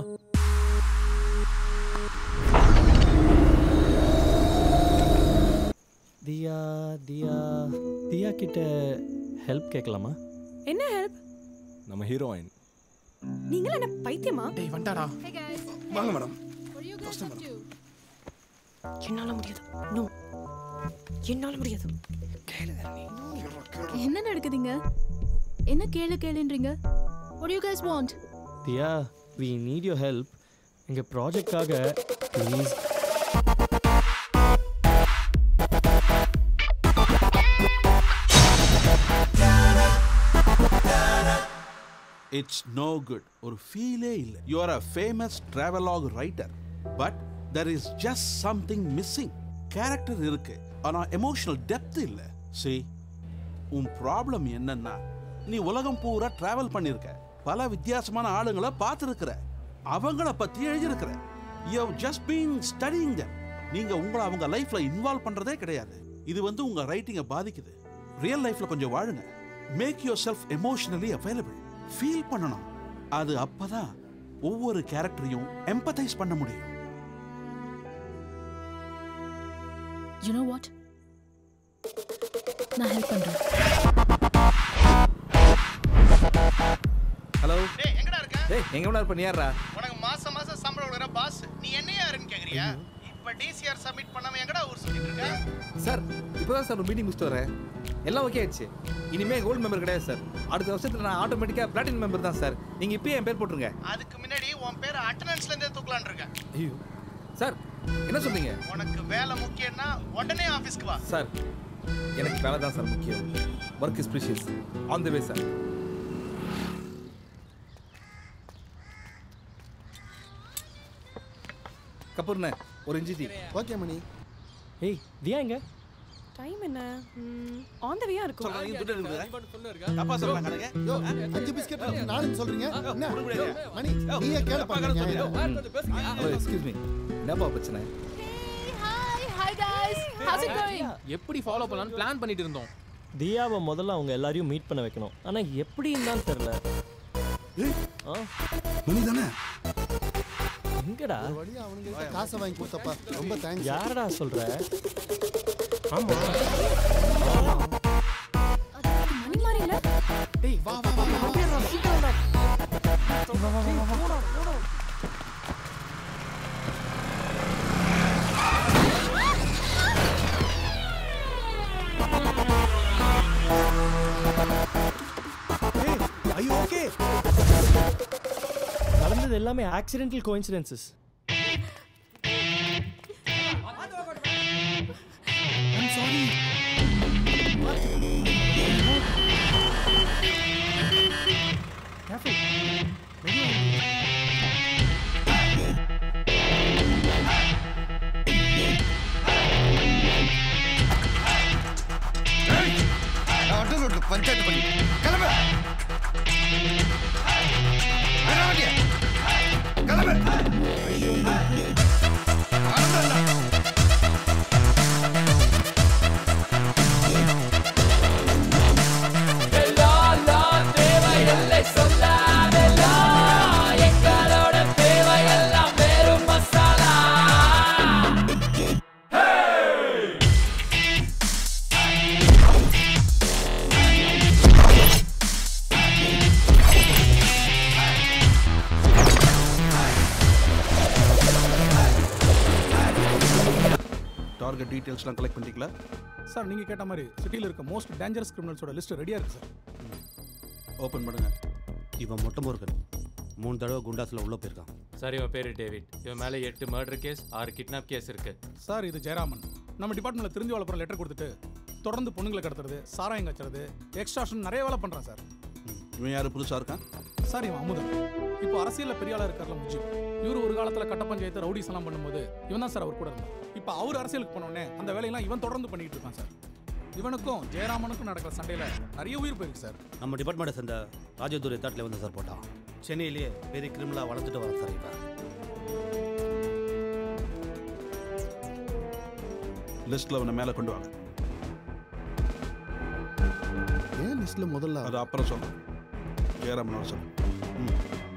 தியா தியா தியா கிட்ட ஹெல்ப் கேட்கலாமா என்ன ஹெல்ப் நம்ம ஹீரோயின் நீங்களா என்ன பைத்தியமா டேய் வண்டாடா வாங்க மேடம் என்னால முடியாது நோ என்னால முடியாது என்ன நடக்குதுங்க என்ன கேளு கேளுன்றீங்க what do you guys want Diya we need your help எங்கள் ப்ராஜெக்டாக ப்ளீஸ் இட்ஸ் நோ குட் ஒரு ஃபீலே இல்லை you are a famous travelogue writer but there is just something missing character இருக்கு ஆனா எமோஷனல் டெப்த் இல்லை சி உன் ப்ராப்ளம் என்னன்னா நீ உலகம் பூரா டிராவல் பண்ணிருக்க பல வித்தியாசமான ஆளுங்களை பார்த்துருக்கிற அவங்கள பத்தி எழுதியிருக்கிற you just been studying them நீங்க உங்களை அவங்க லைஃப்ல இன்வால்வ் பண்றதே கிடையாது இது வந்து உங்க ரைட்டிங்கை பாதிக்குது ரியல் லைஃப்ல கொஞ்சம் வாழுங்க make your self emotionally available feel பண்ணணும் அது அப்பதான் ஒவ்வொரு கேரக்டரையும் எம்பத்தைஸ் பண்ண முடியும் you know what நான் ஹெல்ப் பண்றேன் ஹலோ டேய் எங்கடா இருக்க டேய் எங்க வேணா இருப்ப நீ யாரா உனக்கு மாசம் மாசம் சம்பளம் கொடுக்குற பாஸ் நீ என்ன யாருன்னு கேக்குறியா இப்ப டிசிஆர் சப்மிட் பண்ணாம எங்கடா ஊர் சுத்திட்டு இருக்க சார் இப்போதான் சார் ஒரு மீட்டிங் முடிச்சுட்டு வரேன் எல்லாம் ஓகே ஆயிடுச்சு இனிமே கோல்டு மெம்பர் கிடையாது சார் அடுத்த வருஷத்துல நான் ஆட்டோமேட்டிக்கா பிளாட்டினம் மெம்பர் தான் சார் நீங்க இப்பயே என் பேர் போட்டுருங்க அதுக்கு முன்னாடி உன் பேர் அட்டெண்டன்ஸ்ல இருந்தே தூக்கலாம்னு இருக்கேன் ஐயோ சார் என்ன சொல்றீங்க உனக்கு வேலை முக்கியம்னா உடனே ஆபீஸ்க்கு வா சார் எனக்கு வேலை தான் சார் முக்கியம் work is precious on the way sir கபூர்ண்ணே ஒரு இஞ்சி டீ ஓகே மணி ஏய் தியா எங்க டைம் என்ன ஆன் த வேயா இருக்கும் சொல்றாங்க துட்டு இருக்குது அப்பா சொல்றாங்க கணக்கு யோ அஞ்சு பிஸ்கெட் நாலு சொல்றீங்க என்ன மணி நீயே கேள பாருங்க எக்ஸ்கியூஸ் மீ என்னப்பா பிரச்சனை hi hi how's it going? எப்படி ஃபாலோ பண்ணலாம்னு பிளான் பண்ணிட்டு இருந்தோம் தியாவை முதல்ல அவங்க எல்லாரையும் மீட் பண்ண வைக்கணும் ஆனா எப்படி இருந்தாலும் தெரியல ஆ மணி தானே எங்கடா ஒரு வழியா அவனுங்க காசை வாங்கி கொடுத்தப்பா ரொம்ப தேங்க்ஸ் யாரடா சொல்ற ஆமா மணி மாறில டேய் வா வா வா ஐயோ ஓகே நடந்தது எல்லாமே accidental coincidences I'm sorry careful at ரோட்ல பஞ்சாயத்து பண்ணி கிளம்பு வேற வண்டியா? கிளம்பு அடடடா. டார்கெட் டீட்டெயில்ஸ்லாம் கலெக்ட் பண்ணிட்டீங்களா சார் நீங்க கேட்ட மாதிரி சிட்டியில் இருக்க மோஸ்ட் டேஞ்சரஸ் கிரிமினல்ஸோட லிஸ்ட் ரெடியா இருக்கு சார் ஓப்பன் பண்ணுங்க இவன் மொட்டை முருகன் மூணு தடவை குண்டாஸில் உள்ளே போயிருக்கான் சார் இவன் பேரு டேவிட் இவன் மேலே எட்டு மர்டர் கேஸ் ஆறு கிட்னாப் கேஸ் இருக்கு சார் இது ஜெயராமன் நம்ம டிபார்ட்மெண்ட்ல திருந்தி வளப்புற லெட்டர் கொடுத்துட்டு தொடர்ந்து பொண்ணுங்களை கடத்துறது சாராயம் கச்சுறது எக்ஸ்ட்ராஷன் நிறைய வேலை பண்றான் சார் இவன் யாரு புதுசா இருக்கான் சார் இவன் அமுதன் இப்போ அரசியல்ல பெரிய ஆளா இருக்கார்ல முஜிப் இவர் ஒரு காலத்துல கட்ட பஞ்சாயத்து ரவுடிஸ் எல்லாம் பண்ணும்போது இவன் தான் சார் அவர் கூட இருந்தான் இப்போ அவர் அரசியலுக்கு போனோடனே அந்த வேலையெல்லாம் இவன் தொடர்ந்து பண்ணிட்டு இருக்கான் சார் இவனுக்கும் ஜெயராமனுக்கும் நடக்கிற சண்டையில நிறைய உயிர் போயிருக்கு சார் நம்ம டிபார்ட்மெண்ட்டை சேர்ந்த ராஜதுரை தாட்டில் வந்து சார் போட்டான் சென்னையிலேயே பெரிய கிரிமினலாக வளர்ந்துட்டு வரான் சார் இவன் லிஸ்ட்ல அவனை மேலே கொண்டு வாங்க ஏன் லிஸ்ட்ல முதல்ல அது அப்புறம் சொல்றேன் ஜெயராமன் வர சொல்லு ம்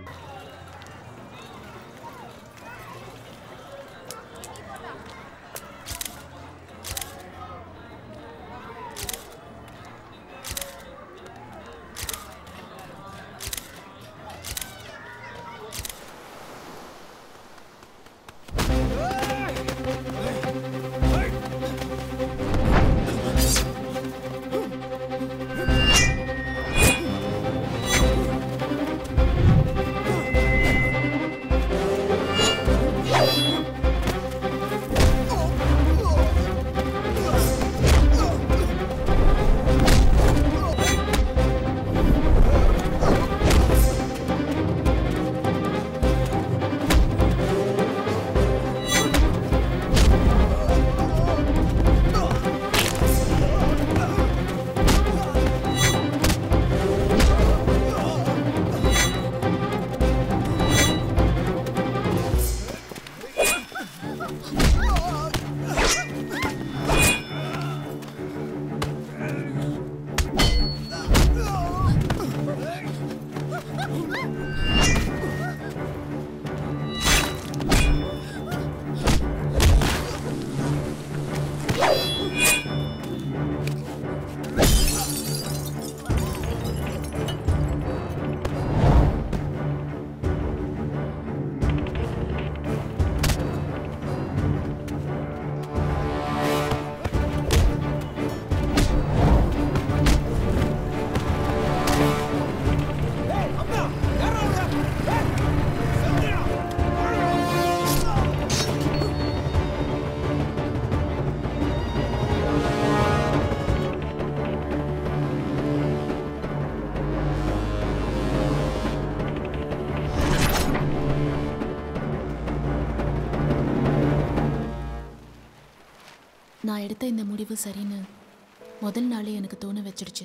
நான் எடுத்த இந்த முடிவு சரின்னு முதல் நாளே எனக்கு தோண வச்சிடுச்சு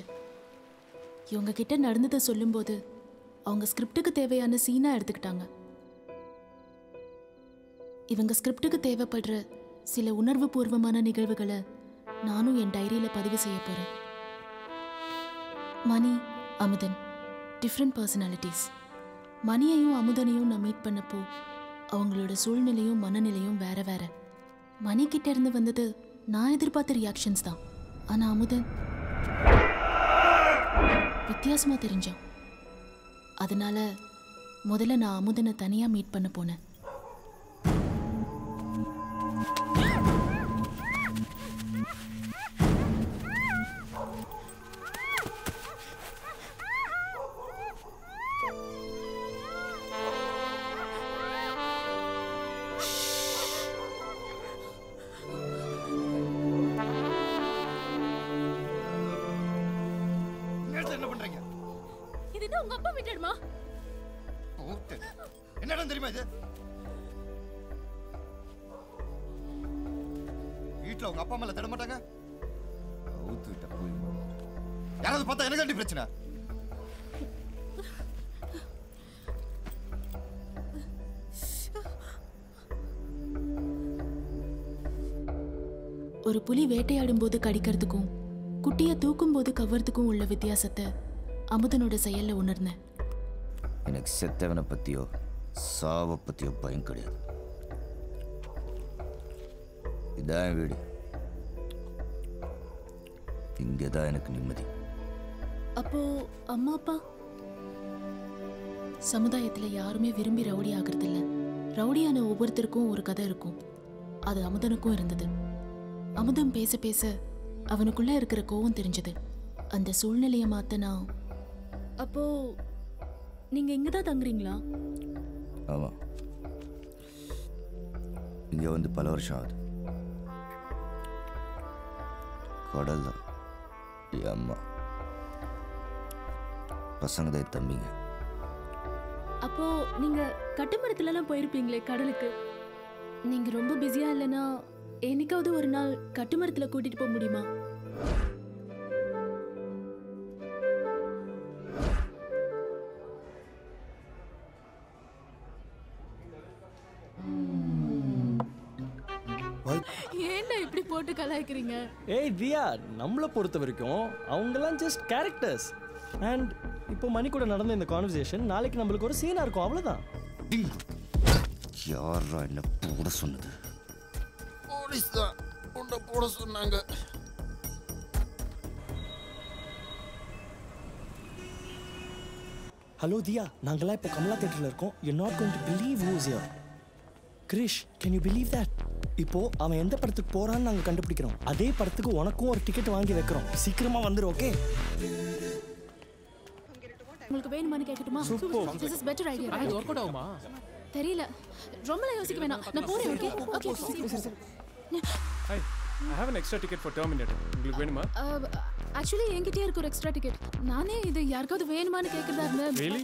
இவங்க கிட்ட நடந்ததை சொல்லும்போது அவங்க ஸ்கிரிப்டுக்கு தேவையான சீனா எடுத்துக்கிட்டாங்க இவங்க ஸ்கிரிப்டுக்கு தேவைப்படுற சில உணர்வு பூர்வமான நிகழ்வுகளை நானும் என் டைரியில் பதிவு செய்ய போகிறேன் மணி அமுதன் டிஃப்ரெண்ட் பர்சனாலிட்டிஸ் மணியையும் அமுதனையும் நான் மீட் பண்ணப்போ அவங்களோட சூழ்நிலையும் மனநிலையும் வேற வேற மணி கிட்ட இருந்து வந்தது நான் எதிர்பார்த்த ரியாக்ஷன்ஸ் தான் ஆனா அமுதன் வித்தியாசமா தெரிஞ்சான் அதனால முதல்ல நான் அமுதனை தனியா மீட் பண்ண போனேன் நேரத்துல என்ன பண்றீங்க இது என்ன உங்க அப்பா விட்டுடுமா ஓகே. என்ன இடம் தெரியுமா இது வீட்டுல உங்க அப்பா மேல திட மாட்டாங்க அவுத்து விட்ட போய் யாராவது பார்த்தா எனக்கு தாண்டி பிரச்சனை ஒரு புலி வேட்டையாடும் போது கடிக்கிறதுக்கும் குட்டியை தூக்கும் போது கவ்வறதுக்கும் உள்ள வித்தியாசத்தை அமுதனோட செயல்ல உணர்ந்தேன் எனக்கு செத்தவனை பற்றியோ சாவை பற்றியோ பயம் கிடையாது இதான் என் வீடு இங்கே தான் எனக்கு நிம்மதி அப்போ அம்மா அப்பா சமுதாயத்துல யாருமே விரும்பி ரவுடி ஆகிறது இல்ல ரவுடியான ஒவ்வொருத்தருக்கும் ஒரு கதை இருக்கும் அது அமுதனுக்கும் இருந்தது அமுதன் பேச பேச அவனுக்குள்ள இருக்கிற கோவம் தெரிஞ்சது அந்த சூழ்நிலையை மாத்த நான் அப்போ நீங்க இங்க தான் தங்குறீங்களா ஆமாம் இங்கே வந்து பல வருஷம் ஆகுது கடல் தான் என் அம்மா பசங்க தான் என் தம்பிங்க அப்போ நீங்க கட்டுமரத்துல எல்லாம் போயிருப்பீங்களே கடலுக்கு நீங்க ரொம்ப பிஸியா இல்லைன்னா என்னைக்காவது ஒரு நாள் கட்டுமரத்துல கூட்டிட்டு போக முடியுமா ஏன்டா இப்படி போட்டு கலாய்க்கிறீங்க ஏய் தியா நம்மளை பொறுத்த வரைக்கும் அவங்கெல்லாம் ஜஸ்ட் கேரக்டர்ஸ் அண்ட் இப்போ மணி கூட நடந்த இந்த கான்வர்சேஷன் நாளைக்கு நம்மளுக்கு ஒரு சீனாக இருக்கும் அவ்வளோதான் யாரா என்ன போட சொன்னது போலீஸ் தான் உன்னை போட சொன்னாங்க ஹலோ தியா நாங்களாம் இப்போ கமலா தேட்டரில் இருக்கோம் you not going to believe who's your Krish can you believe that இப்போ அவன் எந்த படத்துக்கு போறான்னு நாங்கள் கண்டுபிடிக்கிறோம் அதே படத்துக்கு உனக்கும் ஒரு டிக்கெட் வாங்கி வைக்கிறோம் சீக்கிரமா வந்துரு ஓகே உங்களுக்கு வேணுமான்னு கேட்கட்டுமா Super. This is better idea இது ஒர்க் அவுட் ஆகுமா தெரியல ரொம்பலாம் யோசிக்க வேணாம் நான் போறேன் okay okay hi I have an extra ticket for terminate உங்களுக்கு வேணுமா ஆக்சுவலி என்கிட்டயே இருக்கு ஒரு எக்ஸ்ட்ரா டிக்கெட் நானே இது யாருக்காவது வேணுமான்னு கேட்கறதா இருந்தேன் Really?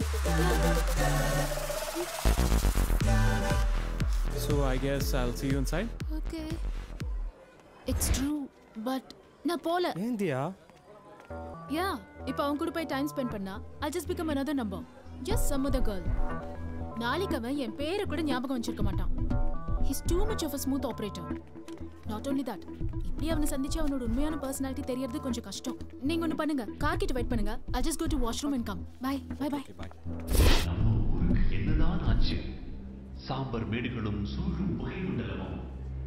So I guess I'll see you inside. Okay it's true but நான் போல ஏந்தியா யா இப்போ அவன் கூட போய் டைம் ஸ்பெண்ட் பண்ணா I just become another number just some other girl நாளைக்கு அவன் என் பேரை கூட ஞாபகம் வச்சிருக்க மாட்டான் he's too much of a smooth operator not only that இப்படி அவனை சந்திச்சு அவனோட உண்மையான பர்சனாலிட்டி தெரியறது கொஞ்சம் கஷ்டம் நீங்க ஒன்று பண்ணுங்க கார் கிட்ட வெயிட் பண்ணுங்க I just go to washroom and come bye bye bye என்னதான் ஆச்சு சாம்பர் மேடுகளும் சூழும் புகையுண்டலமும்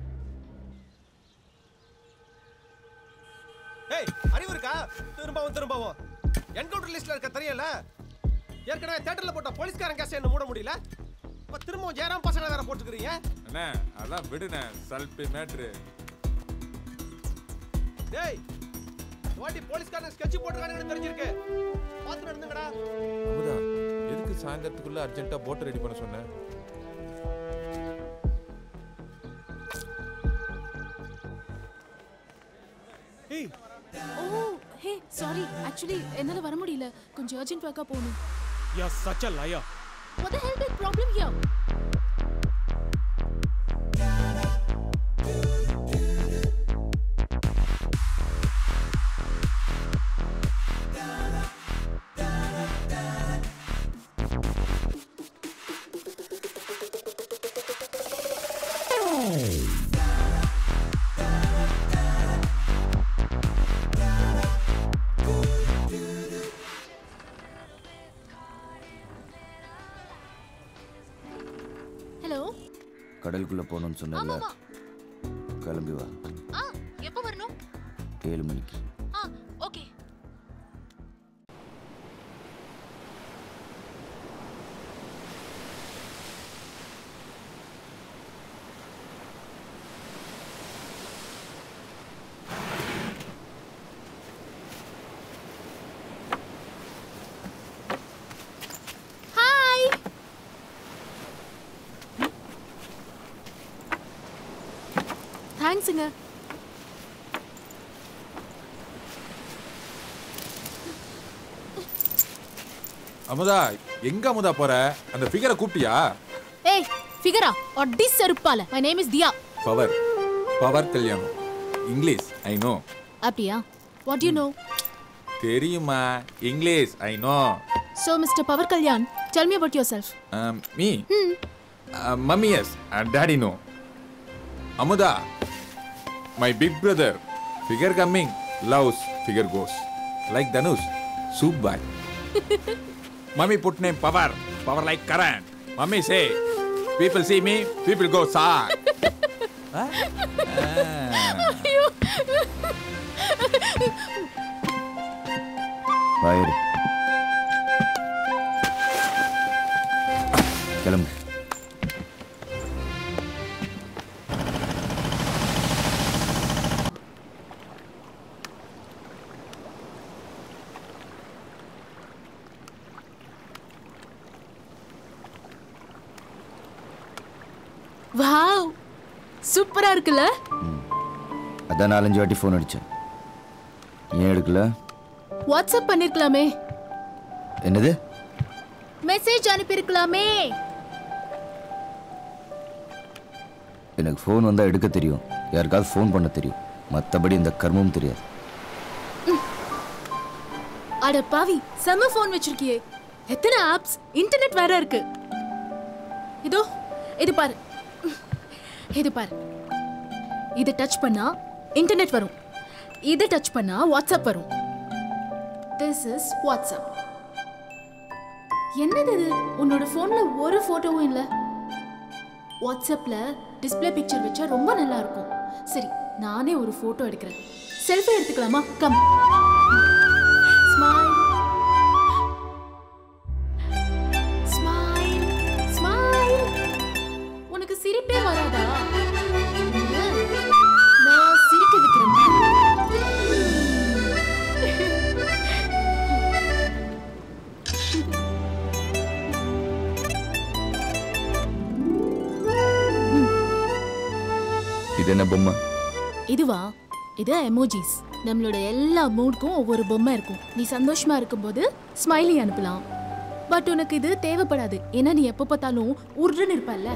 ஏய் அறிவு இருக்கா திரும்பவும் திரும்பவும் என்கவுண்டர் லிஸ்ட்ல இருக்க தெரியல ஏற்கனவே தியேட்டர்ல போட்ட போலீஸ்காரன் கேஸ் என்ன மூட முடியல இப்ப திரும்பவும் ஜெயராம் பசங்க வேற போட்டுக்கிறீங்க அண்ணே அதான் விடுண்ணே சல்பி மேட்ரு டேய் இந்த வாட்டி போலீஸ்காரன் ஸ்கெட்ச் போட்டுருக்கானுங்கன்னு தெரிஞ்சிருக்கு பார்த்து நடந்துங்கடா அமுதா எதுக்கு சாயந்தரத்துக்குள்ள அர்ஜென்ட்டா போட் ரெடி பண்ண சொன்னேன் ஏய் ஓ ஹே சாரி ஆக்சுவலி என்னால வர முடியல கொஞ்சம் அர்ஜென்ட் ஒர்க்கா போகணும் You're such a liar. What the hell big problem here? கடலுக்குள்ள போகணும்னு சொன்னல ஆமாமா. கிளம்பி வா ஆ எப்போ வரணும் ஏழு மணிக்கு ஆ ஓகே ஹாய் தேங்க்ஸுங்க அமுதா எங்க அமுதா போற அந்த ஃபிகரை கூப்பிட்டியா ஏய் ஃபிகரா அடி செருப்பால my name is Diya power power கல்யாணம் இங்கிலீஷ் ஐ நோ அப்படியா வாட் யூ நோ தெரியுமா English I know so mister power Kalyan tell me about your self me mummy yes and daddy no Amudha my big brother figure coming loves figure goes like Dhanush soup boy mummy put name power power like Karan mummy say people see me people go sir வாயிரு கிளம்பு wow சூப்பரா இருக்குல்ல அதான் நாலஞ்சு வாட்டி phone அடித்தேன் ஏன் எடுக்கல வாட்ஸ்அப் பண்ணிருக்கலாமே என்னது மெசேஜ் அனுப்பியிருக்கலாமே எனக்கு ஃபோன் வந்தால் எடுக்க தெரியும் யாருக்காவது ஃபோன் பண்ண தெரியும் மற்றபடி இந்த கர்மம் தெரியாது அட பாவி செம்ம ஃபோன் வச்சிருக்கியே எத்தனை ஆப்ஸ் இன்டர்நெட் வேற இருக்கு இதோ இது பாரு இது பாரு இது டச் பண்ணா இன்டர்நெட் வரும் இது டச் பண்ணா வாட்ஸ்அப் வரும் திஸ் இஸ் வாட்ஸ்அப் என்னது இது உன்னோட ஃபோன்ல ஒரு போட்டோவும் இல்லை வாட்ஸ்அப்ல டிஸ்ப்ளே பிக்சர் வச்சா ரொம்ப நல்லா இருக்கும் சரி நானே ஒரு போட்டோ எடுக்கிறேன் செல்ஃபி எடுத்துக்கலாமா கம் ஸ்மைல் ஸ்மைல் ஸ்மைல் உனக்கு சிரிப்பே வராதா நான் சிரிக்க வைக்கிறேன் இது என்ன பொம்மை இதுவா இது எமோஜிஸ் நம்மளோட எல்லா மூட்க்கும் ஒவ்வொரு பொம்மை இருக்கும் நீ சந்தோஷமா இருக்கும்போது ஸ்மைலி அனுப்பலாம் பட் உனக்கு இது தேவைப்படாது ஏன்னா நீ எப்போ பார்த்தாலும் உருன்னு இருப்பல்ல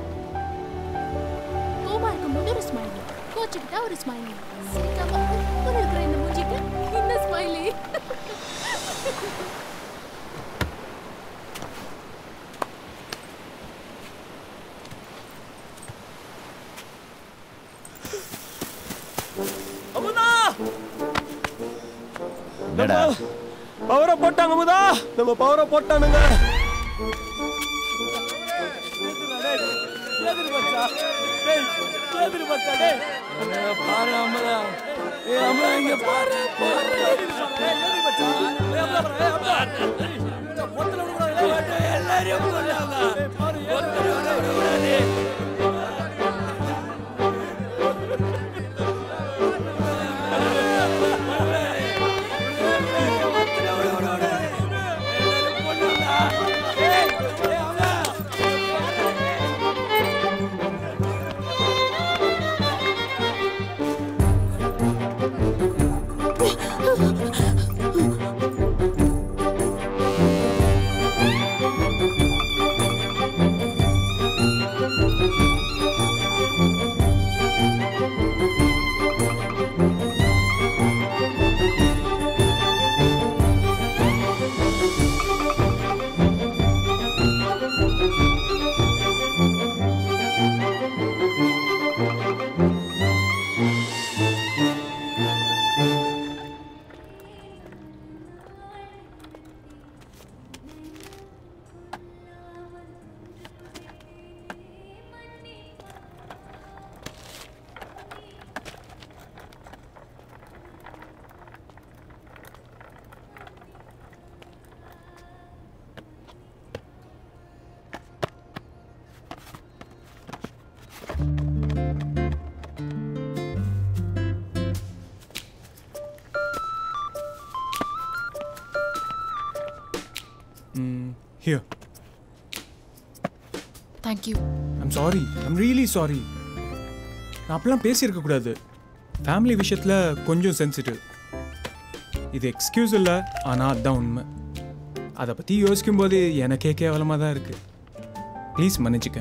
கோமா இருக்கும்போது ஒரு ஸ்மைலி கோச்சுக்கிட்டா ஒரு ஸ்மைலி சிரிக்காம உருன்னு இருக்கிற இந்த மூஞ்சிக்கு இந்த ஸ்மைலி அமுதா என்னடா பவரை போட்டாங்க அமுதா நம்ம பவரை போட்டானுங்க ஏதிரி மச்சா டேய் ஏதிரி மச்சா டேய் பாரு அமுதா ஏ அமுதா இங்க பாரு பாரு ஏதிரி மச்சா ஏ அமுதா பாரு ஏ அமுதா பொட்டல விடுறாங்க எல்லாரையும் கொல்லாங்க பாரு பொட்டல விடுறாங்க here thank you I'm sorry I'm really sorry நான் அப்படிலாம் பேசியிருக்க கூடாது ஃபேமிலி விஷயத்தில் கொஞ்சம் சென்சிட்டிவ் இது எக்ஸ்கியூஸ் இல்லை ஆனால் அதுதான் உண்மை அதை பற்றி யோசிக்கும் போது எனக்கே கேவலமாக தான் இருக்குது ப்ளீஸ் மன்னிச்சுக்க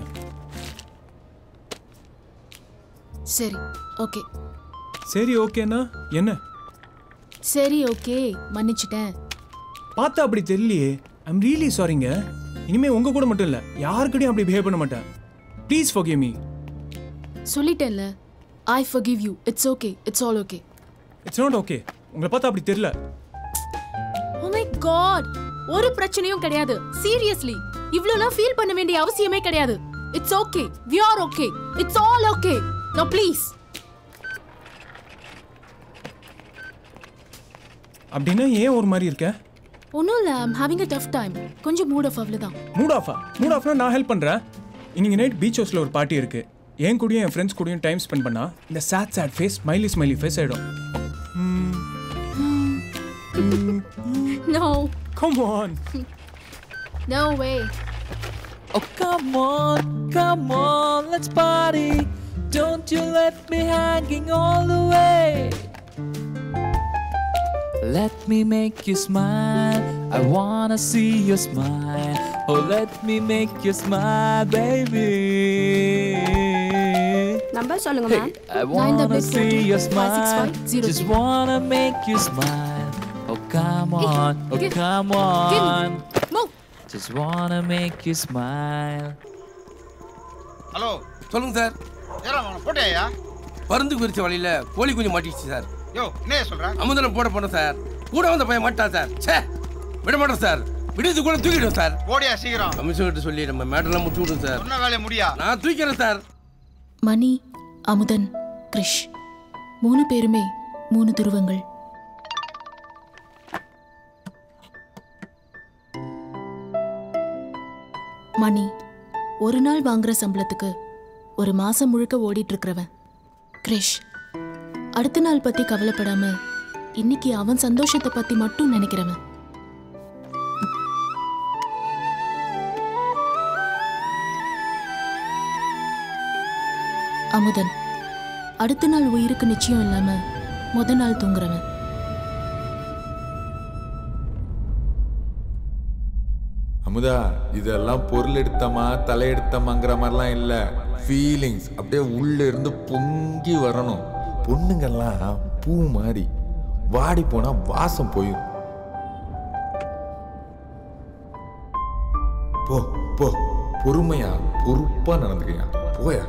சரி ஓகே சரி ஓகேண்ணா என்ன சரி ஓகே மன்னிச்சிட்டேன் பார்த்தா அப்படி தெரியலையே ஐம் ரியலி சாரிங்க இனிமே உங்க கூட மட்டும் இல்லை யாருக்கிட்டையும் அப்படி பிஹேவ் பண்ண மாட்டேன் ப்ளீஸ் forgive மீ சொல்லிட்டேன்ல I forgive you it's okay it's all okay it's not okay உங்களை பார்த்தா அப்படி தெரியல ஓ மை காட் ஒரு பிரச்சனையும் கிடையாது சீரியஸ்லி இவ்ளோலாம் ஃபீல் பண்ண வேண்டிய அவசியமே கிடையாது it's okay we are okay it's all okay no please அப்படின்னா ஏன் ஒரு மாதிரி இருக்க ஒன்றும் இல்லை I'm having a tough time கொஞ்சம் மூட் ஆஃப் அவ்வளோதான் மூட் ஆஃபா மூட் ஆஃப்னா நான் ஹெல்ப் பண்ணுறேன் இன்னைக்கு நைட் பீச் ஹவுஸில் ஒரு பார்ட்டி இருக்கு என் கூடயும் என் ஃப்ரெண்ட்ஸ் கூடயும் டைம் ஸ்பெண்ட் பண்ணா இந்த sad sad face smiley smiley face ஆயிடும் no come on no way Oh, come on, come on, let's party. Don't you let me hanging all the way. Let me make you smile. I wanna see your smile. Oh, let me make you smile, baby. Number சொல்லுங்க Hey, ma'am I wanna see your smile. Just wanna make you smile. Oh, come on, oh, give- come give me. on. Move. Just wanna make you smile. Hello சொல்லுங்க sir ஏறா போட்டியா பருந்து குறிச்ச வழியில கோழி குஞ்சு மாட்டிடுச்சு sir யோ என்ன சொல்ற அமுதனம் போட போனோம் சார் கூட வந்த பையன் மாட்டான் சார் ச்சே விட மாட்டோம் சார் விடுறது கூட தூக்கிடும் சார் ஓடியா சீக்கிரம் கமிஷன் கிட்ட சொல்லி நம்ம மேட்டர்லாம் முடிச்சு விடுங்க சார் சொன்ன வேலையை முடியா நான் தூக்கிறேன் சார் மணி அமுதன் கிரிஷ் மூணு பேருமே மூணு துருவங்கள் மணி ஒரு நாள் வாங்குற சம்பளத்துக்கு ஒரு மாசம் முழுக்க ஓடிட்டு இருக்கிறவன் கிரிஷ் அடுத்த நாள் பத்தி கவலைப்படாம இன்னைக்கு அவன் சந்தோஷத்தை பத்தி மட்டும் நினைக்கிறவன் அமுதன் அடுத்த நாள் உயிருக்கு நிச்சயம் இல்லாம முத நாள் தூங்குறவன் அமுதா இதெல்லாம் பொருள் எடுத்தமா தலையெடுத்தமாங்கிற மாதிரிலாம் இல்ல ஃபீலிங்ஸ் அப்படியே உள்ள இருந்து பொங்கி வரணும் பொண்ணுங்கெல்லாம் பூ மாதிரி வாடி போனா வாசம் போயிடும் போ போ பொறுமையா பொறுப்பா நடந்துக்கயா போயா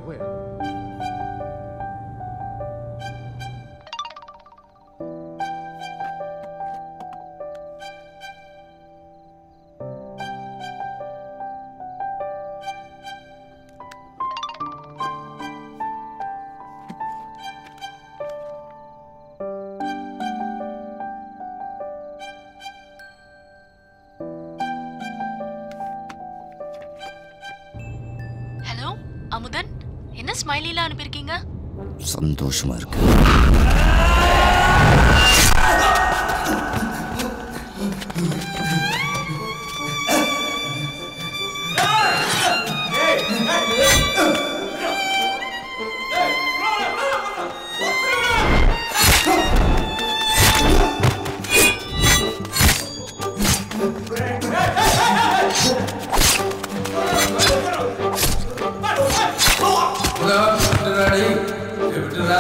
ஹலோ அமுதன் என்ன ஸ்மைலிலாம் அனுப்பியிருக்கீங்க சந்தோஷமா இருக்கு அமுதா, விட்டுடுடா டேய். டேய், விட்டுடுடா.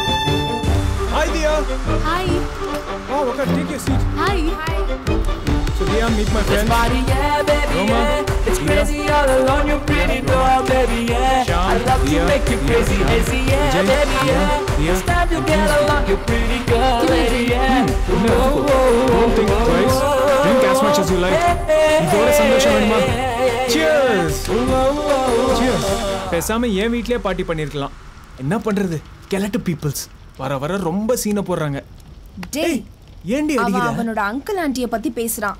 Hi, dear. Hi. Oh, okay, take your seat. Hi. So Dia, meet my friend. Body, yeah, baby, Roma, yeah. It's Dia, crazy all alone, you pretty doll, baby, yeah. Sham, I love Dia, to make you Dia, crazy, Sham, hazy, yeah, Vijay, baby, Dia, yeah. Dia, It's time to get Please. along, you pretty girl, lady, yeah. Whoa, whoa, Don't think twice. Drink as much as you like. இதோட சந்தோஷம் வேணுமா Cheers. Cheers. பேசாம என் வீட்லயே party பண்ணிருக்கலாம் என்ன பண்றது கெலட்டு peoples வர வர ரொம்ப சீனை போடுறாங்க டேய் ஏண்டி அவன் அடிக்கிற அவனோட அங்கிள் ஆண்டிய பத்தி பேசுறான்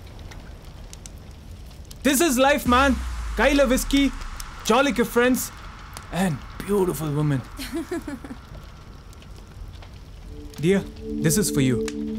திஸ் இஸ் லைஃப் மேன் கையில விஸ்கி ஜாலிக்கு friends and beautiful woman dear this is for you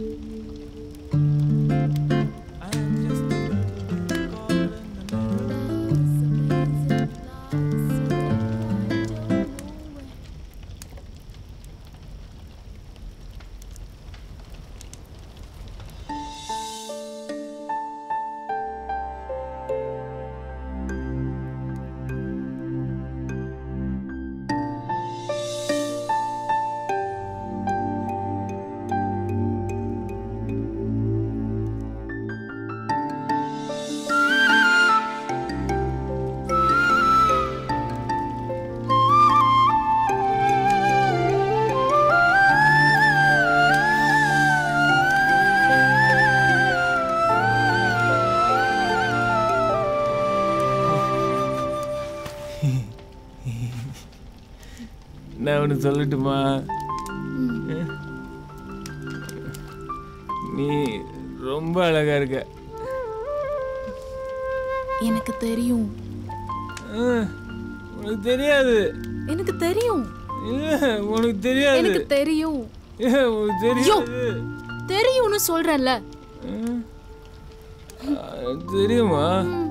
நான் ஒன்று சொல்லட்டுமா நீ ரொம்ப அழகா இருக்க எனக்கு தெரியும் அஹ், உனக்கு தெரியாது எனக்கு தெரியும் இல்ல, உனக்கு தெரியாது எனக்கு தெரியும் இல்ல, உனக்கு தெரியாது தெரியும்னு சொல்றேன்ல அஹ், தெரியுமா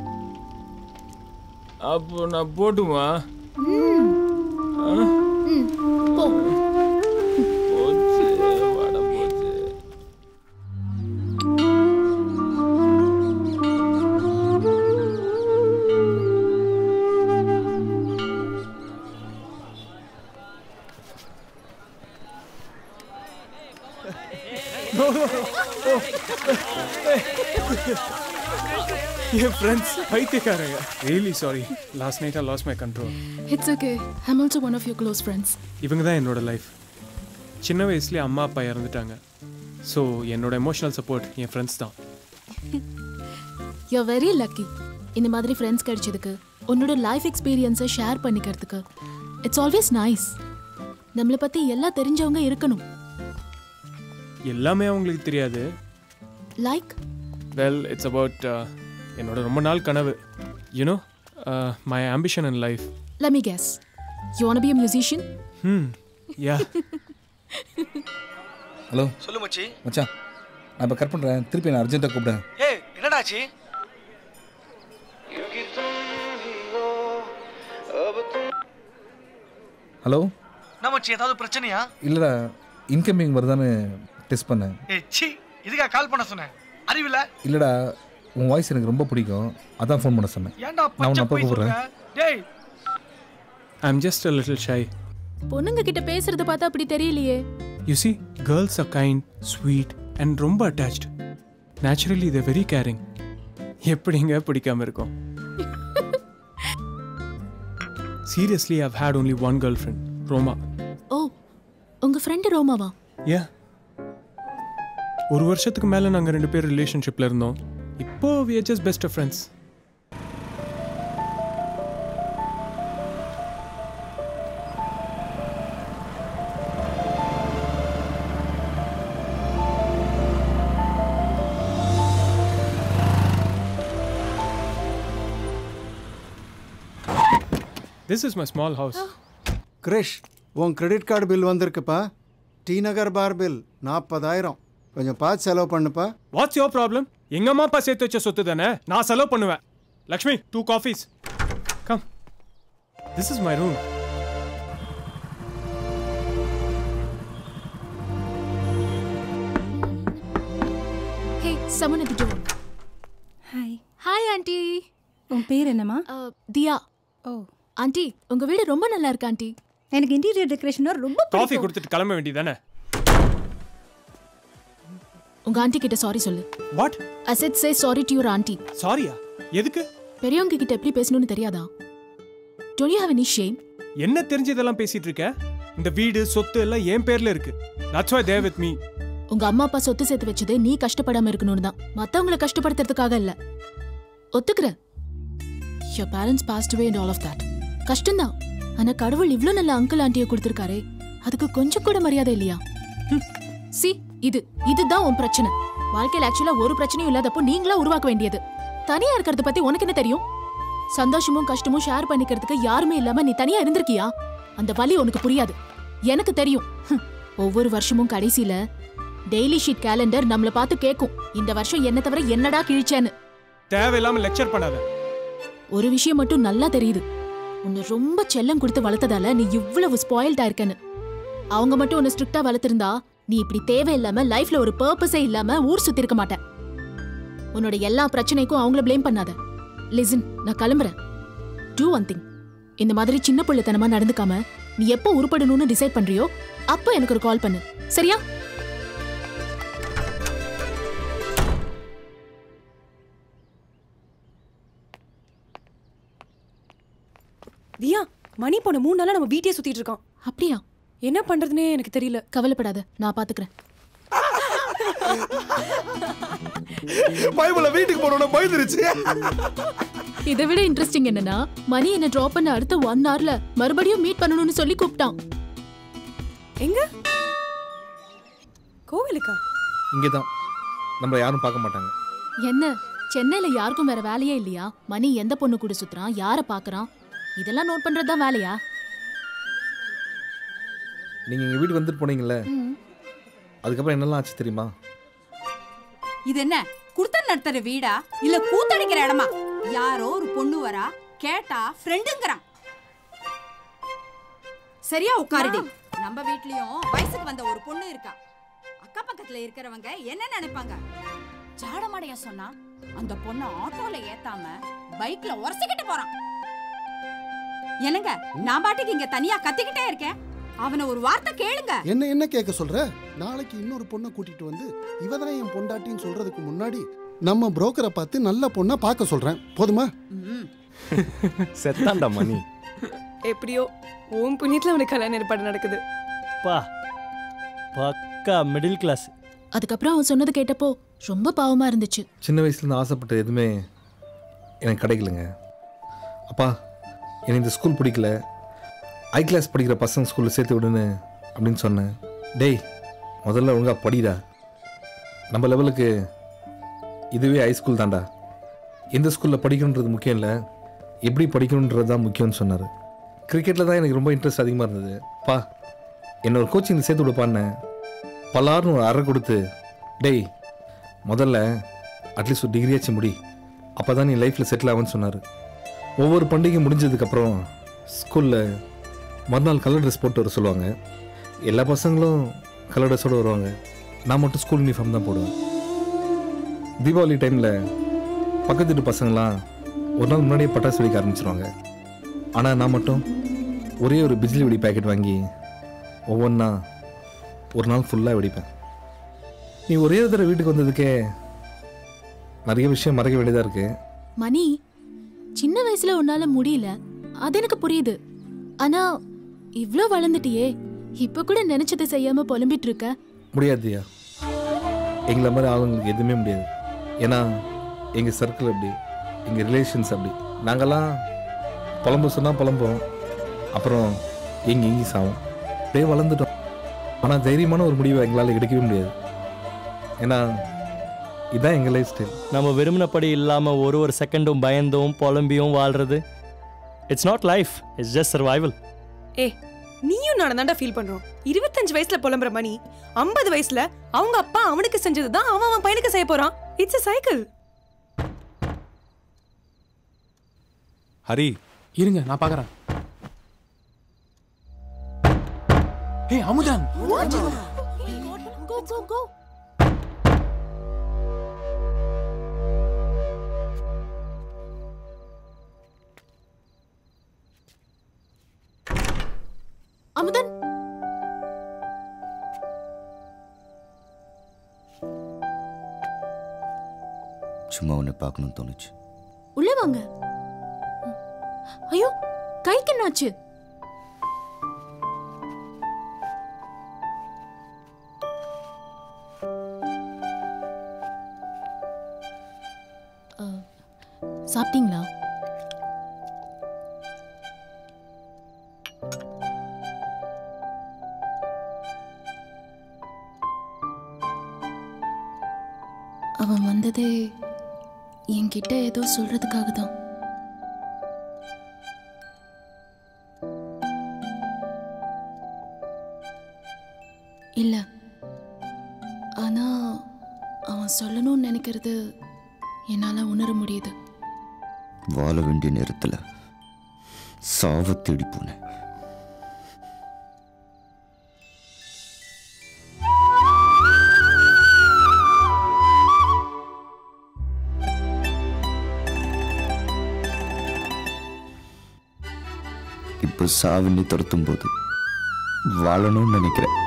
அப்போ நான் போட்டுமா ம். அஹ், ம். போ போச்சு வட போச்சு என் ஃப்ரெண்ட்ஸ் பைத்தியக்காரங்க really sorry last night I lost my control it's okay I'm also one of your close friends இவங்க தான் என்னோட லைஃப் சின்ன வயசுலேயே அம்மா அப்பா இறந்துட்டாங்க ஸோ என்னோட எமோஷனல் சப்போர்ட் என் ஃப்ரெண்ட்ஸ் தான் யூ வெரி லக்கி இந்த மாதிரி ஃப்ரெண்ட்ஸ் கிடைச்சதுக்கு உன்னோட லைஃப் எக்ஸ்பீரியன்ஸை ஷேர் பண்ணிக்கிறதுக்கு இட்ஸ் ஆல்வேஸ் நைஸ் நம்மளை பற்றி எல்லாம் தெரிஞ்சவங்க இருக்கணும் எல்லாமே அவங்களுக்கு தெரியாது லைக் வெல் இட்ஸ் அபவுட் என்னோட ரொம்ப நாள் கனவு you know my ambition in life let me guess you want to be a musician ம் யா ஹலோ சொல்லு மச்சி மச்சான் நான் இப்போ கட் பண்ணுறேன் திருப்பி நான் அர்ஜென்ட்டாக கூப்பிடுறேன் ஏய் என்னடாச்சு ஹலோ என்ன மச்சி ஏதாவது பிரச்சனையா இல்லைடா இன்கமிங் வருதான்னு டெஸ்ட் பண்ணேன் ஏய் சி இதுக்கா கால் பண்ண சொன்னேன் அறிவில்ல இல்லைடா உன் வாய்ஸ் எனக்கு ரொம்ப பிடிக்கும் அதான் ஃபோன் பண்ண சொன்னேன் ஏன்டா நான் உன்னை பச்சை அப்பா போய் சொல்ற கூப்பிடுறேன் டேய் I am just a little shy பொண்ணுங்க கிட்ட பேசுறத பார்த்தா அப்படி தெரியலையே you see girls are kind sweet and ரொம்ப அட்டாச்ட் நேச்சுரலி இது வெரி கேரிங் எப்படிங்க பிடிக்காம இருக்கும் seriously I've had only one girl friend Roma oh உங்க ஃப்ரெண்டு ரோமாவா ஏ ஒரு வருஷத்துக்கு மேலே நாங்கள் ரெண்டு பேரும் ரிலேஷன்ஷிப்பில் இருந்தோம் இப்போ we are just best friends this is my small house Krish உன் கிரெடிட் கார்டு பில் வந்திருக்குப்பா டி நகர் பார் பில் நாற்பதாயிரம் கொஞ்சம் பார்த்து செலவு பண்ணுப்பா வாட்ஸ் யோர் ப்ராப்ளம் எங்க அம்மா அப்பா சேர்த்து வச்ச சொத்து தானே நான் செலவு பண்ணுவேன் Lakshmi two coffees come this is my room hey someone at the door hi hi aunty உன் பேர் என்னம்மா தியா ஓ ஆண்டி உங்க வீடு ரொம்ப நல்லா இருக்கு ஆண்டி எனக்கு இன்டீரியர் டெக்கரேஷன் ரொம்ப காஃபி பிடிக்கும் கொடுத்துட்டு கிளம்ப வேண்டியதானே உங்க ஆண்டி கிட்ட சாரி சொல்லு what I said say sorry to your auntie சாரியா எதுக்கு பெரியவங்க கிட்ட எப்படி பேசணும்னு தெரியாதா don't you have any shame என்ன தெரிஞ்சு இதெல்லாம் பேசிட்டு இருக்க இந்த வீடு சொத்து எல்லாம் என் பேர்ல இருக்கு that's why Dev with me உங்க அம்மா அப்பா சொத்து சேர்த்து வச்சது நீ கஷ்டப்படாம இருக்கணும்னு தான் மத்தவங்கள கஷ்டப்படுத்துறதுக்காக இல்ல ஒத்துக்கிற your parents passed away and all of that கஷ்டம்தான் ஆனா கடவுள் இவ்ளோ நல்ல அங்கிள் ஆண்டியை கொடுத்திருக்காரே அதுக்கு கொஞ்சம் கூட மரியாதை இல்லையா சி இது இதுதான் உன் பிரச்சனை வாழ்க்கையில ஆக்சுவலா ஒரு பிரச்சனையும் இல்லாதப்போ நீங்களா உருவாக்க வேண்டியது தனியா இருக்கிறத பத்தி உனக்கு என்ன தெரியும் சந்தோஷமும் கஷ்டமும் ஷேர் பண்ணிக்கிறதுக்கு யாருமே இல்லாம நீ தனியா இருந்திருக்கியா அந்த வலி உனக்கு புரியாது எனக்கு தெரியும் ஹம். ஒவ்வொரு வருஷமும் கடைசியில டெய்லி ஷீட் கேலண்டர் நம்மள பார்த்து கேக்கும் இந்த வருஷம் என்ன தவிர என்னடா கிழிச்சேன்னு தேவையில்லாம லெக்சர் பண்ணாத ஒரு விஷயம் மட்டும் நல்லா தெரியுது உன்னை ரொம்ப செல்லம் கொடுத்து வளர்த்ததால நீ இவ்வளவு ஸ்பாயில்டா இருக்கன்னு அவங்க மட்டும் உன்னை ஸ்ட்ரிக்டா வளர்த்திருந்தா நீ இப்படி தேவையில்லாம லைஃப்ல ஒரு பர்பஸே இல்லாம ஊர் சுத்தி இருக்க மாட்ட உன்னோட எல்லா பிரச்சனைக்கும் அவங்கள ப்ளேம் பண்ணாத லிசன் நான் கிளம்புறேன் டூ ஒன் திங் இந்த மாதிரி சின்ன பிள்ளைத்தனமா நடந்துக்காம நீ எப்போ உருப்படணும்னு டிசைட் பண்றியோ அப்போ எனக்கு ஒரு கால் பண்ணு சரியா தியா மணி போன மூணு நாளா நம்ம வீட்டையே சுத்திட்டு இருக்கோம் அப்படியா என்ன பண்றதுனே எனக்கு தெரியல கவலைப்படாத நான் பாத்துக்கிறேன் பைபிள வீட்டுக்கு போனோட பயந்துருச்சு இதை விட இன்ட்ரெஸ்டிங் என்னன்னா மணி என்ன டிராப் பண்ண அடுத்த ஒன் ஹவர்ல மறுபடியும் மீட் பண்ணணும்னு சொல்லி கூப்பிட்டான் எங்க கோவிலுக்கா இங்கே தான் நம்மளை யாரும் பார்க்க மாட்டாங்க என்ன சென்னையில யாருக்கும் வேற வேலையே இல்லையா மணி எந்த பொண்ணு கூட சுத்துறான் யார பாக்குறான் இதெல்லாம் நோட் பண்றது தான் வேலையா நீங்கள் எங்கள் வீட்டுக்கு வந்துட்டு போனீங்கல்ல அதுக்கப்புறம் என்னெல்லாம் ஆச்சு தெரியுமா இது என்ன குடுத்தன் நடத்துற வீடா இல்ல கூத்தடிக்கிற இடமா யாரோ ஒரு பொண்ணு வரா கேட்டா ஃப்ரெண்டுங்கிறான் சரியா உட்காருடி நம்ம வீட்லயும் வயசுக்கு வந்த ஒரு பொண்ணு இருக்கா அக்கா பக்கத்துல இருக்கிறவங்க என்ன நினைப்பாங்க ஜாடமாடைய சொன்னா அந்த பொண்ணை ஆட்டோல ஏத்தாம பைக்ல உரசிக்கிட்டு போறான் என்னங்க நான் பாட்டுக்கு இங்க தனியா கத்திக்கிட்டே இருக்கேன் அவனை ஒரு வார்த்தை கேளுங்க என்ன என்ன கேட்க சொல்ற நாளைக்கு இன்னொரு பொண்ணை கூட்டிட்டு வந்து இவ தான் என் பொண்டாட்டின்னு சொல்றதுக்கு முன்னாடி நம்ம புரோக்கரை பார்த்து நல்ல பொண்ணை பார்க்க சொல்றேன் போதுமா செத்தாண்டா மணி எப்படியோ ஓம் புண்ணியத்துல அவனுக்கு கல்யாண ஏற்பாடு நடக்குது பா பக்கா மிடில் கிளாஸ் அதுக்கப்புறம் அவன் சொன்னது கேட்டப்போ ரொம்ப பாவமா இருந்துச்சு சின்ன வயசுலேருந்து ஆசைப்பட்ட எதுவுமே எனக்கு கிடைக்கலங்க அப்பா எனக்கு இந்த ஸ்கூல் பிடிக்கல ஹை கிளாஸ் படிக்கிற பசங்க ஸ்கூலில் சேர்த்து விடுன்னு அப்படின்னு சொன்னேன் டேய் முதல்ல ஒழுங்கா படிடா நம்ம லெவலுக்கு இதுவே ஹை ஸ்கூல் தான்டா எந்த ஸ்கூலில் படிக்கணுன்றது முக்கியம் இல்லை எப்படி படிக்கணுன்றது தான் முக்கியம்னு சொன்னார் கிரிக்கெட்டில் தான் எனக்கு ரொம்ப இன்ட்ரெஸ்ட் அதிகமாக இருந்தது பா என்னை ஒரு கோச்சிங் சேர்த்து விடுப்பான்னு பலாருன்னு ஒரு அறை கொடுத்து டேய் முதல்ல அட்லீஸ்ட் ஒரு டிகிரியாச்சும் முடி அப்போ தான் நீ லைஃப்பில் செட்டில் ஆகும்னு சொன்னார் ஒவ்வொரு பண்டிகை முடிஞ்சதுக்கப்புறம் ஸ்கூலில் மறுநாள் கலர் ட்ரெஸ் போட்டு வர சொல்லுவாங்க எல்லா பசங்களும் கலர் ட்ரெஸ்ஸோடு வருவாங்க நான் மட்டும் ஸ்கூல் யூனிஃபார்ம் தான் போடுவேன் தீபாவளி டைமில் பக்கத்து வீட்டு பசங்களாம் ஒரு நாள் முன்னாடியே பட்டாசு வெடிக்க ஆரம்பிச்சிருவாங்க ஆனால் நான் மட்டும் ஒரே ஒரு பிஜ்லி வெடி பேக்கெட் வாங்கி ஒவ்வொன்றா ஒரு நாள் ஃபுல்லாக வெடிப்பேன் நீ ஒரே ஒரு தடவை வீட்டுக்கு வந்ததுக்கே நிறைய விஷயம் மறக்க வேண்டியதாக இருக்குது மணி சின்ன வயசுல உன்னால முடியல அது எனக்கு புரியுது ஆனா இவ்ளோ வளர்ந்துட்டியே இப்ப கூட நினைச்சதை செய்யாம புலம்பிட்டு இருக்க முடியாதுயா எங்களை மாதிரி ஆளுங்களுக்கு எதுவுமே முடியாது ஏன்னா எங்கள் சர்க்கிள் அப்படி எங்கள் ரிலேஷன்ஸ் அப்படி நாங்கள்லாம் புலம்ப சொன்னால் புலம்போம் அப்புறம் எங்கே எங்கேயும் சாவோம் அப்படியே வளர்ந்துட்டோம் ஆனால் தைரியமான ஒரு முடிவை எங்களால் எடுக்கவே முடியாது ஏன்னா இதான் எங்கள் லைஃப் ஸ்டைல் நம்ம விரும்பினபடி இல்லாமல் ஒரு ஒரு செகண்டும் பயந்தும் புலம்பியும் வாழ்றது it's not life it's just survival ஏ நீயும் நான் தாண்டா ஃபீல் பண்றோம் இருபத்தஞ்சு வயசுல புலம்புற மணி ஐம்பது வயசுல அவங்க அப்பா அவனுக்கு செஞ்சதுதான் அவன் அவன் பையனுக்கு செய்ய போறான் இட்ஸ் a சைக்கிள் ஹரி இருங்க நான் பார்க்கறேன் ஏய் Amudhan Go, go, go. Amudhan சும்மா உன்னை பார்க்கணும்னு தோணுச்சு உள்ள வாங்க ஐயோ கைக்கு என்னாச்சு அஹ், சாப்பிட்டீங்களா அவன் வந்ததே என்கிட்ட ஏதோ சொல்றதுக்காக தான் இல்ல ஆனா அவன் சொல்லணும்னு நினைக்கிறது என்னால உணர முடியுது வாழ வேண்டிய நேரத்தில் சாவ தேடி போனேன் இப்போ சாவினி துரத்தும் போது வாழணும்னு நினைக்கிறேன்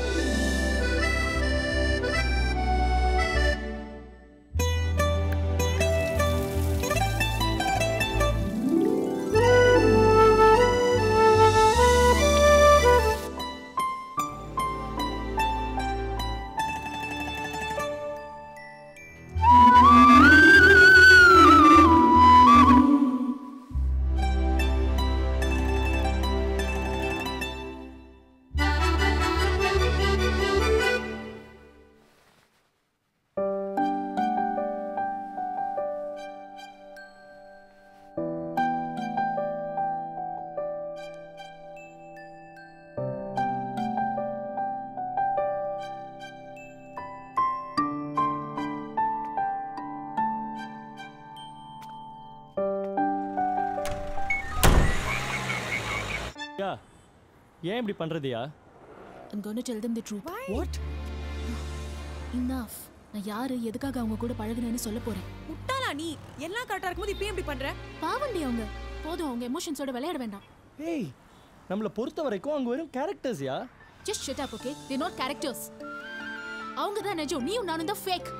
யா ஏன் இப்படி பண்றதுயா I'm going to tell them the truth. What? Enough. நான் யாரு எதுக்காக அவங்க கூட பழகுனேன்னு சொல்ல போறேன் முட்டாளா நீ எல்லாம் கரெக்டா இருக்கும்போது இப்பயும் இப்படி பண்ற பாவண்டி அவங்க போதும் அவங்க எமோஷன்ஸோட விளையாட வேண்டாம் ஏய் நம்மளை பொறுத்த வரைக்கும் அங்க வெறும் கேரக்டர்ஸ்யா just shut up okay they not characters அவங்க தான் நிஜம் நீயும் நானும் தான் ஃபேக்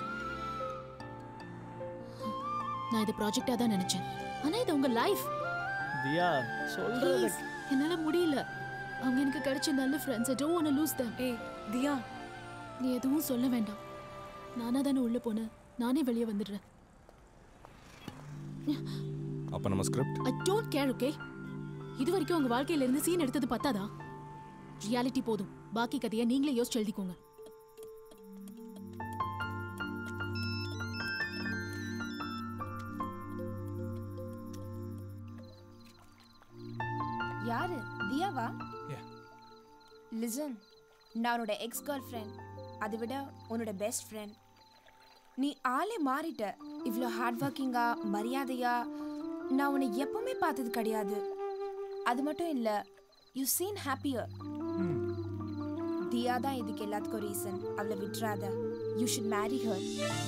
நான் இது ப்ராஜெக்டா தான் நினைச்சேன் ஆனா இது உங்க லைஃப் தியா சொல்றது ப்ளீஸ் என்னால முடியல அவங்க எனக்கு கிடைச்ச நல்ல friends I don't want lose them ஏய் தியா நீ எதுவும் சொல்ல வேண்டாம் நானா தானே உள்ள போனேன் நானே வெளியே வந்துடுறேன் அப்போ நம்ம script I don't care okay இது வரைக்கும் உங்க வாழ்க்கையில இருந்து சீன் எடுத்தது பத்தாதா ரியாலிட்டி போதும் பாக்கி கதையை நீங்களே யோசிச்சு எழுதிக்கோங்க யாரு தியாவா லிசன் நான் உன்னோட எக்ஸ் கேர்ள் ஃப்ரெண்ட் அதை விட உன்னோட பெஸ்ட் ஃப்ரெண்ட் நீ ஆளே மாறிட்ட இவ்வளோ ஹார்ட் ஒர்க்கிங்கா மரியாதையா நான் உன்னை எப்பவுமே பார்த்தது கிடையாது அது மட்டும் இல்லை யூ சீன் ஹாப்பியர் தியா தான் இதுக்கு எல்லாத்துக்கும் ரீசன் அவளை விட்டுறாத you should marry her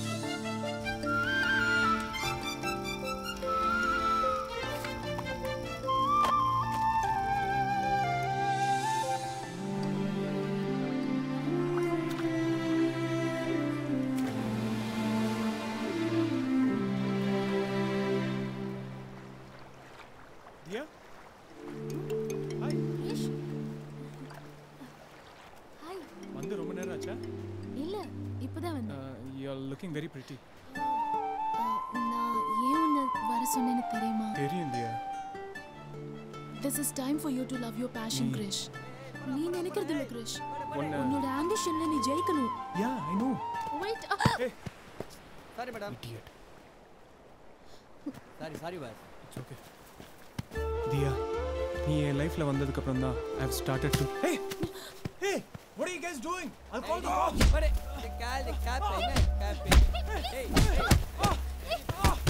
Diya hi hi வந்து ரொம்ப நேரம் ஆச்சா இல்ல இப்பதான் வந்தேன் you are looking very pretty ah, நான் ஏன் உன்னை வர சொன்னேன்னு தெரியுமா தெரியும் Diya this is time for you to love your passion Krish நீ நினைக்கிறது இல்ல கிரிஷ் உன்னை- உன்னோட ஆம்பிஷன்ல நீ ஜெயிக்கணும் yeah I know wait sorry madam sorry sorry boss it's okay Diya நீ என் லைஃப்ல வந்ததுக்கு அப்புறம் தான் I have started to hey Hey, what are you guys doing? I'll call the What? The cal, the cap, cap. Hey, hey.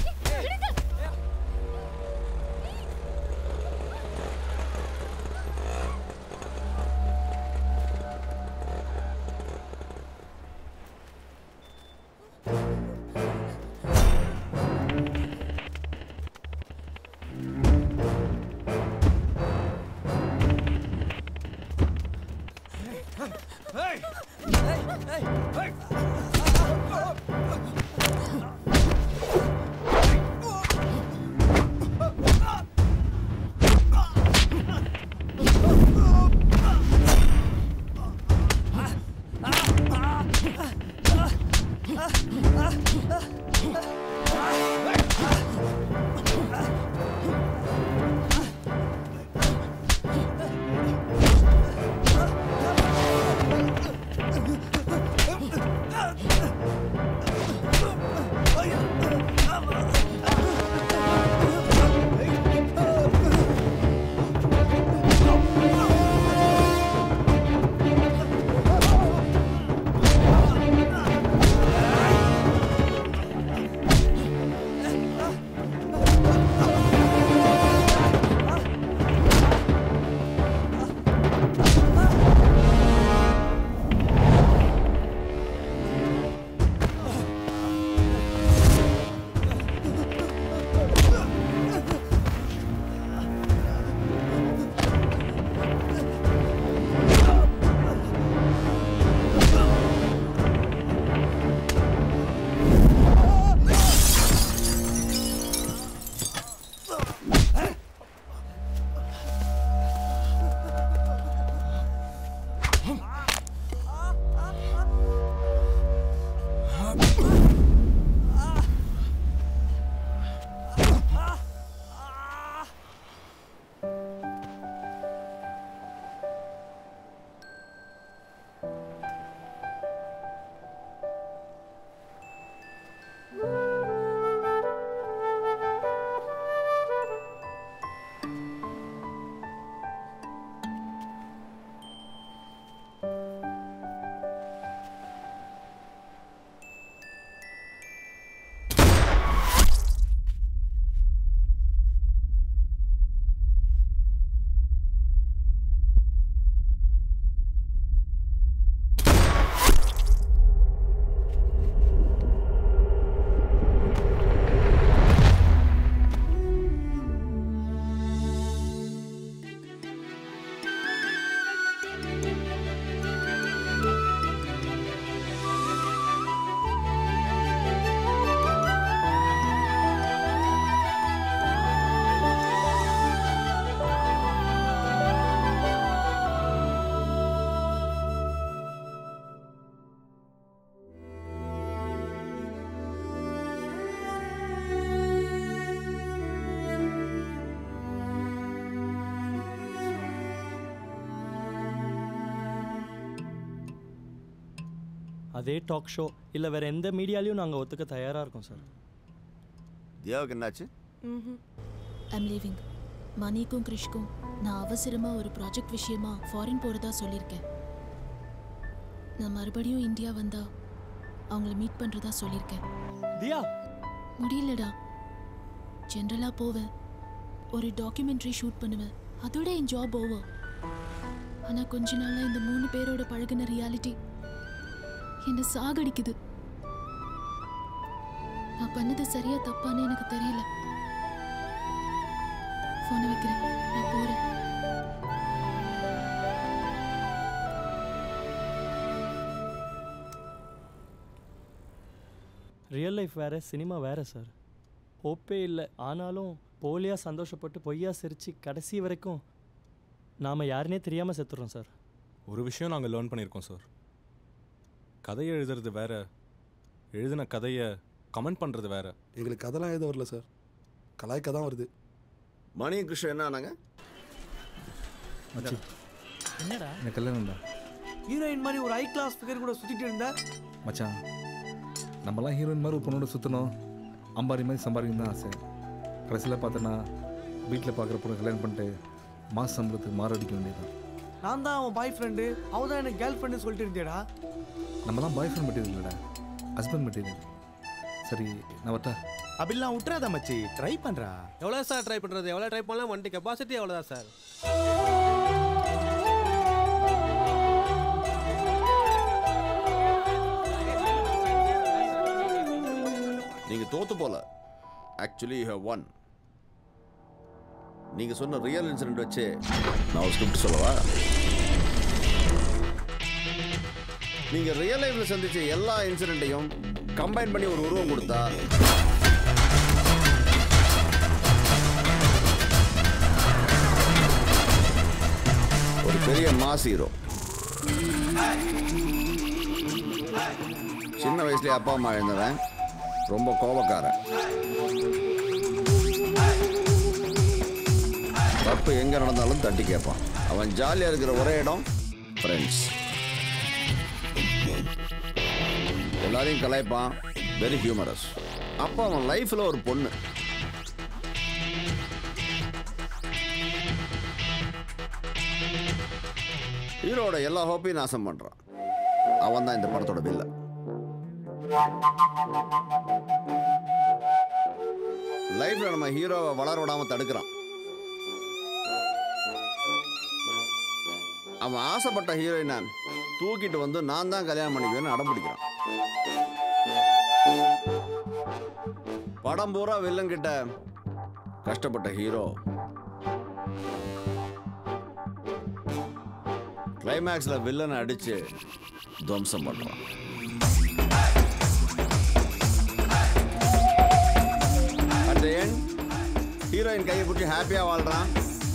Hey! Hey, hey, hey. அதே talk show இல்லை வேற எந்த மீடியாலையும் நாங்கள் ஒத்துக்க தயாராக இருக்கோம் சார் தியாவுக்கு என்னாச்சு ஐம் லீவிங் மணிக்கும் கிரிஷ்க்கும் நான் அவசரமா ஒரு ப்ராஜெக்ட் விஷயமா ஃபாரின் போறதா சொல்லியிருக்கேன் நான் மறுபடியும் இந்தியா வந்தா அவங்கள மீட் பண்றதா சொல்லியிருக்கேன் தியா முடியலடா ஜென்ரலா போவேன் ஒரு டாக்குமெண்ட்ரி ஷூட் பண்ணுவேன் அதோட என் ஜாப் ஓவர் ஆனா கொஞ்ச நாளா இந்த மூணு பேரோட பழகுன ரியாலிட்டி என்னை சாகடிக்குது நான் பண்ணது சரியா தப்பான்னு எனக்கு தெரியல போனை வைக்கிறேன் நான் போறேன் ரியல் லைஃப் வேற சினிமா வேற சார் ஹோப்பே இல்லை ஆனாலும் போலியாக சந்தோஷப்பட்டு பொய்யா சிரித்து கடைசி வரைக்கும் நாம் யாருனே தெரியாமல் செத்துறோம் சார் ஒரு விஷயம் நாங்கள் லேர்ன் பண்ணியிருக்கோம் சார் கதையை எழுதுறது வேற எழுதின கதையை கமெண்ட் பண்ணுறது வேற எங்களுக்கு அதெல்லாம் எதுவும் வரல சார் கலாய்க்க தான் வருது மணியும் கிருஷ்ணன் என்ன ஆனாங்க மச்சி என்னடா எனக்கு கல்யாணம்டா ஹீரோயின் மாதிரி ஒரு ஹை கிளாஸ் ஃபிகர் கூட சுத்திட்டு இருந்தா மச்சான் நம்மலாம் ஹீரோயின் மாதிரி ஒரு பொண்ணோட சுற்றணும் அம்பாரி மாதிரி சம்பாதிக்கணும் தான் ஆசை கடைசியில் பார்த்தோன்னா வீட்டில் பார்க்குற பொண்ணு கல்யாணம் பண்ணிட்டு மாச சம்பளத்துக்கு மாரடிக்க வேண்டியதுதான் நான் தான் அவன் பாய் ஃப்ரெண்டு அவ தான் எனக்கு கேர்ள் ஃப்ரெண்டு சொல்லிட்டு இருந்தேடா நம்மலாம் பாய் ஃப்ரெண்ட் மெட்டீரியல் இல்லைடா ஹஸ்பண்ட் மெட்டீரியல் சரி நான் வரட்டா அப்படிலாம் விட்டுறாத மச்சி ட்ரை பண்றா எவ்வளோ சார் ட்ரை பண்ணுறது எவ்வளோ ட்ரை பண்ணலாம் வண்டி கெப்பாசிட்டி எவ்வளோதான் சார் நீங்க தோத்து போல ஆக்சுவலி யூ ஹவ் ஒன் நீங்க சொன்ன ரியல் இன்சிடென்ட் வச்சு நான் ஒரு ஸ்கிரிப்ட் சொல்லவா நீங்க ரியல் லைஃப்ல சந்திச்ச எல்லா இன்சிடென்ட்டையும் கம்பைன் பண்ணி ஒரு உருவம் கொடுத்தா ஒரு பெரிய மாஸ் ஹீரோ சின்ன வயசுலயே அப்பா அம்மா இருந்தவன் ரொம்ப கோபக்காரன் தப்பு எங்க நடந்தாலும் தட்டி கேட்பான் அவன் ஜாலியா இருக்கிற ஒரே இடம் ஃப்ரெண்ட்ஸ் எல்லாரையும் கலாய்ப்பான் வெரி ஹியூமரஸ் அப்போ அவன் லைஃப்ல ஒரு பொண்ணு ஹீரோட எல்லா ஹோப்பையும் நாசம் பண்றான் அவன் தான் இந்த படத்தோட வில்ல லைஃப்ல நம்ம ஹீரோவை வளர விடாம தடுக்கிறான் அவன் ஆசைப்பட்ட ஹீரோயினை தூக்கிட்டு வந்து நான் தான் கல்யாணம் பண்ணிக்குவேன்னு அடம் பிடிக்கிறான் படம் பூரா வில்லன் கிட்ட கஷ்டப்பட்ட ஹீரோ கிளைமேக்ஸ்ல வில்லனை அடிச்சு துவம்சம் பண்றான் At the end, ஹீரோயின் கையை பிடிச்சி ஹாப்பியா வாழ்றான்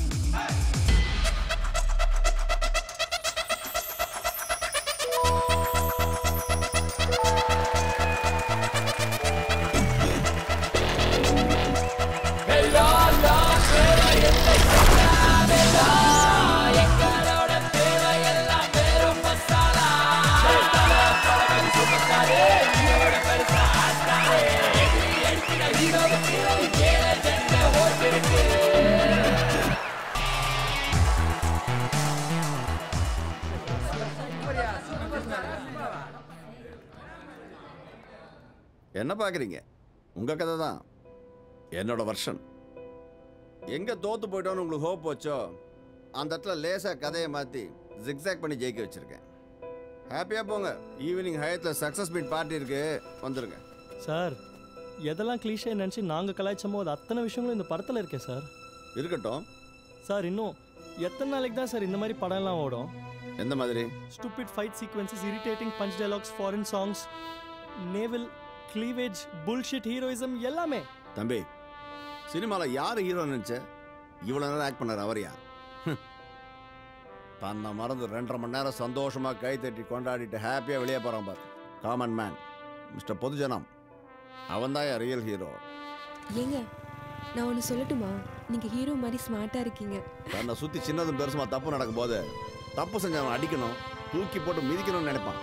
என்ன பார்க்குறீங்க உங்கள் கதை தான் என்னோட வருஷன் எங்கே தோத்து போயிட்டோன்னு உங்களுக்கு ஹோப் வச்சோ அந்த இடத்துல லேசாக கதையை மாற்றி ஜிக்ஸாக் பண்ணி ஜெயிக்க வச்சுருக்கேன் ஹாப்பியாக போங்க ஈவினிங் ஹயத்தில் சக்ஸஸ் மீட் பார்ட்டி இருக்கு வந்துருங்க சார் எதெல்லாம் கிளீஷே நினச்சி நாங்கள் கலாய்ச்சோமோ அது அத்தனை விஷயங்களும் இந்த படத்தில் இருக்கே சார் இருக்கட்டும் சார் இன்னும் எத்தனை நாளைக்கு தான் சார் இந்த மாதிரி படம்லாம் ஓடும் எந்த மாதிரி stupid fight sequences irritating punch dialogues foreign songs navel cleavage bullshit heroism எல்லாமே தம்பி சினிமாவில் யார் ஹீரோ நினச்ச இவ்வளோ நேரம் ஆக்ட் பண்ணார் அவரையா ஹம். தன்னை மறந்து ரெண்டரை மணி நேரம் சந்தோஷமாக கை தட்டி கொண்டாடிட்டு ஹாப்பியாக வெளியே போகிறான் பார் காமன் மேன் மிஸ்டர் பொதுஜனம் அவன் தான் என் ரியல் ஹீரோ ஏங்க நான் ஒன்று சொல்லட்டுமா நீங்கள் ஹீரோ மாதிரி ஸ்மார்ட்டாக இருக்கீங்க தன்னை சுற்றி சின்னதும் பெருசுமா தப்பு நடக்கும்போது தப்பு செஞ்சவன் அடிக்கணும் தூக்கி போட்டு மிதிக்கணும்னு நினைப்பான்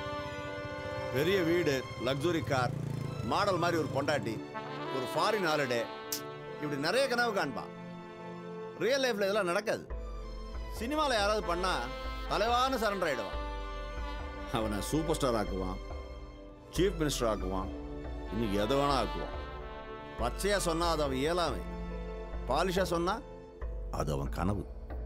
பெரிய வீடு லக்ஸுரி கார் மாடல் மாதிரி ஒரு பொண்டாட்டி ஒரு ஃபாரின் ஹாலிடே இப்படி நிறைய கனவு காண்பான் ரியல் லைஃப்ல இதெல்லாம் நடக்காது சினிமாவில் யாராவது பண்ணா தலைவான சரண்டர் ஆயிடுவான் அவனை சூப்பர் ஸ்டார் ஆக்குவான் சீஃப் மினிஸ்டர் ஆக்குவான் இன்னைக்கு எதை வேணா ஆக்குவான் பச்சையா சொன்னா அது அவன் இயலாமை பாலிஷா சொன்னா அது அவன் கனவு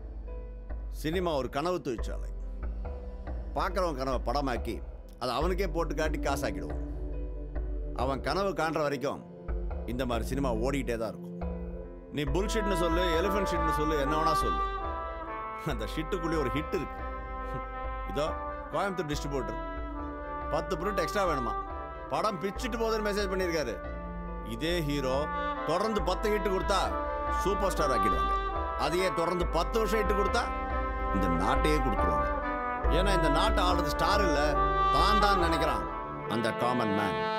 சினிமா ஒரு கனவு தொழிற்சாலை பார்க்குறவன் கனவை படமாக்கி அதை அவனுக்கே போட்டு காட்டி காசாக்கிடுவோம் அவன் கனவு காண்ற வரைக்கும் இந்த மாதிரி சினிமா ஓடிக்கிட்டே தான் இருக்கும் நீ புல்ஷிட்னு சொல்லு எலிஃபென்ட் ஷிட்னு சொல்லு என்ன வேணா சொல்லு அந்த ஷிட்டுக்குள்ளேயே ஒரு ஹிட் இருக்கு இதோ கோயம்புத்தூர் டிஸ்ட்ரிபியூட்டர் பத்து பிரிண்ட் எக்ஸ்ட்ரா வேணுமா படம் பிச்சுட்டு போகுதுன்னு மெசேஜ் பண்ணியிருக்காரு இதே ஹீரோ தொடர்ந்து பத்து ஹிட் கொடுத்தா சூப்பர் ஸ்டார் ஆக்கிடுவாங்க அதையே தொடர்ந்து பத்து வருஷம் ஹிட் கொடுத்தா இந்த நாட்டையே கொடுத்துருவாங்க ஏன்னா இந்த நாட்டை ஆளுறது ஸ்டார் இல்லை தான் தான் நினைக்கிறான் அந்த காமன் மேன்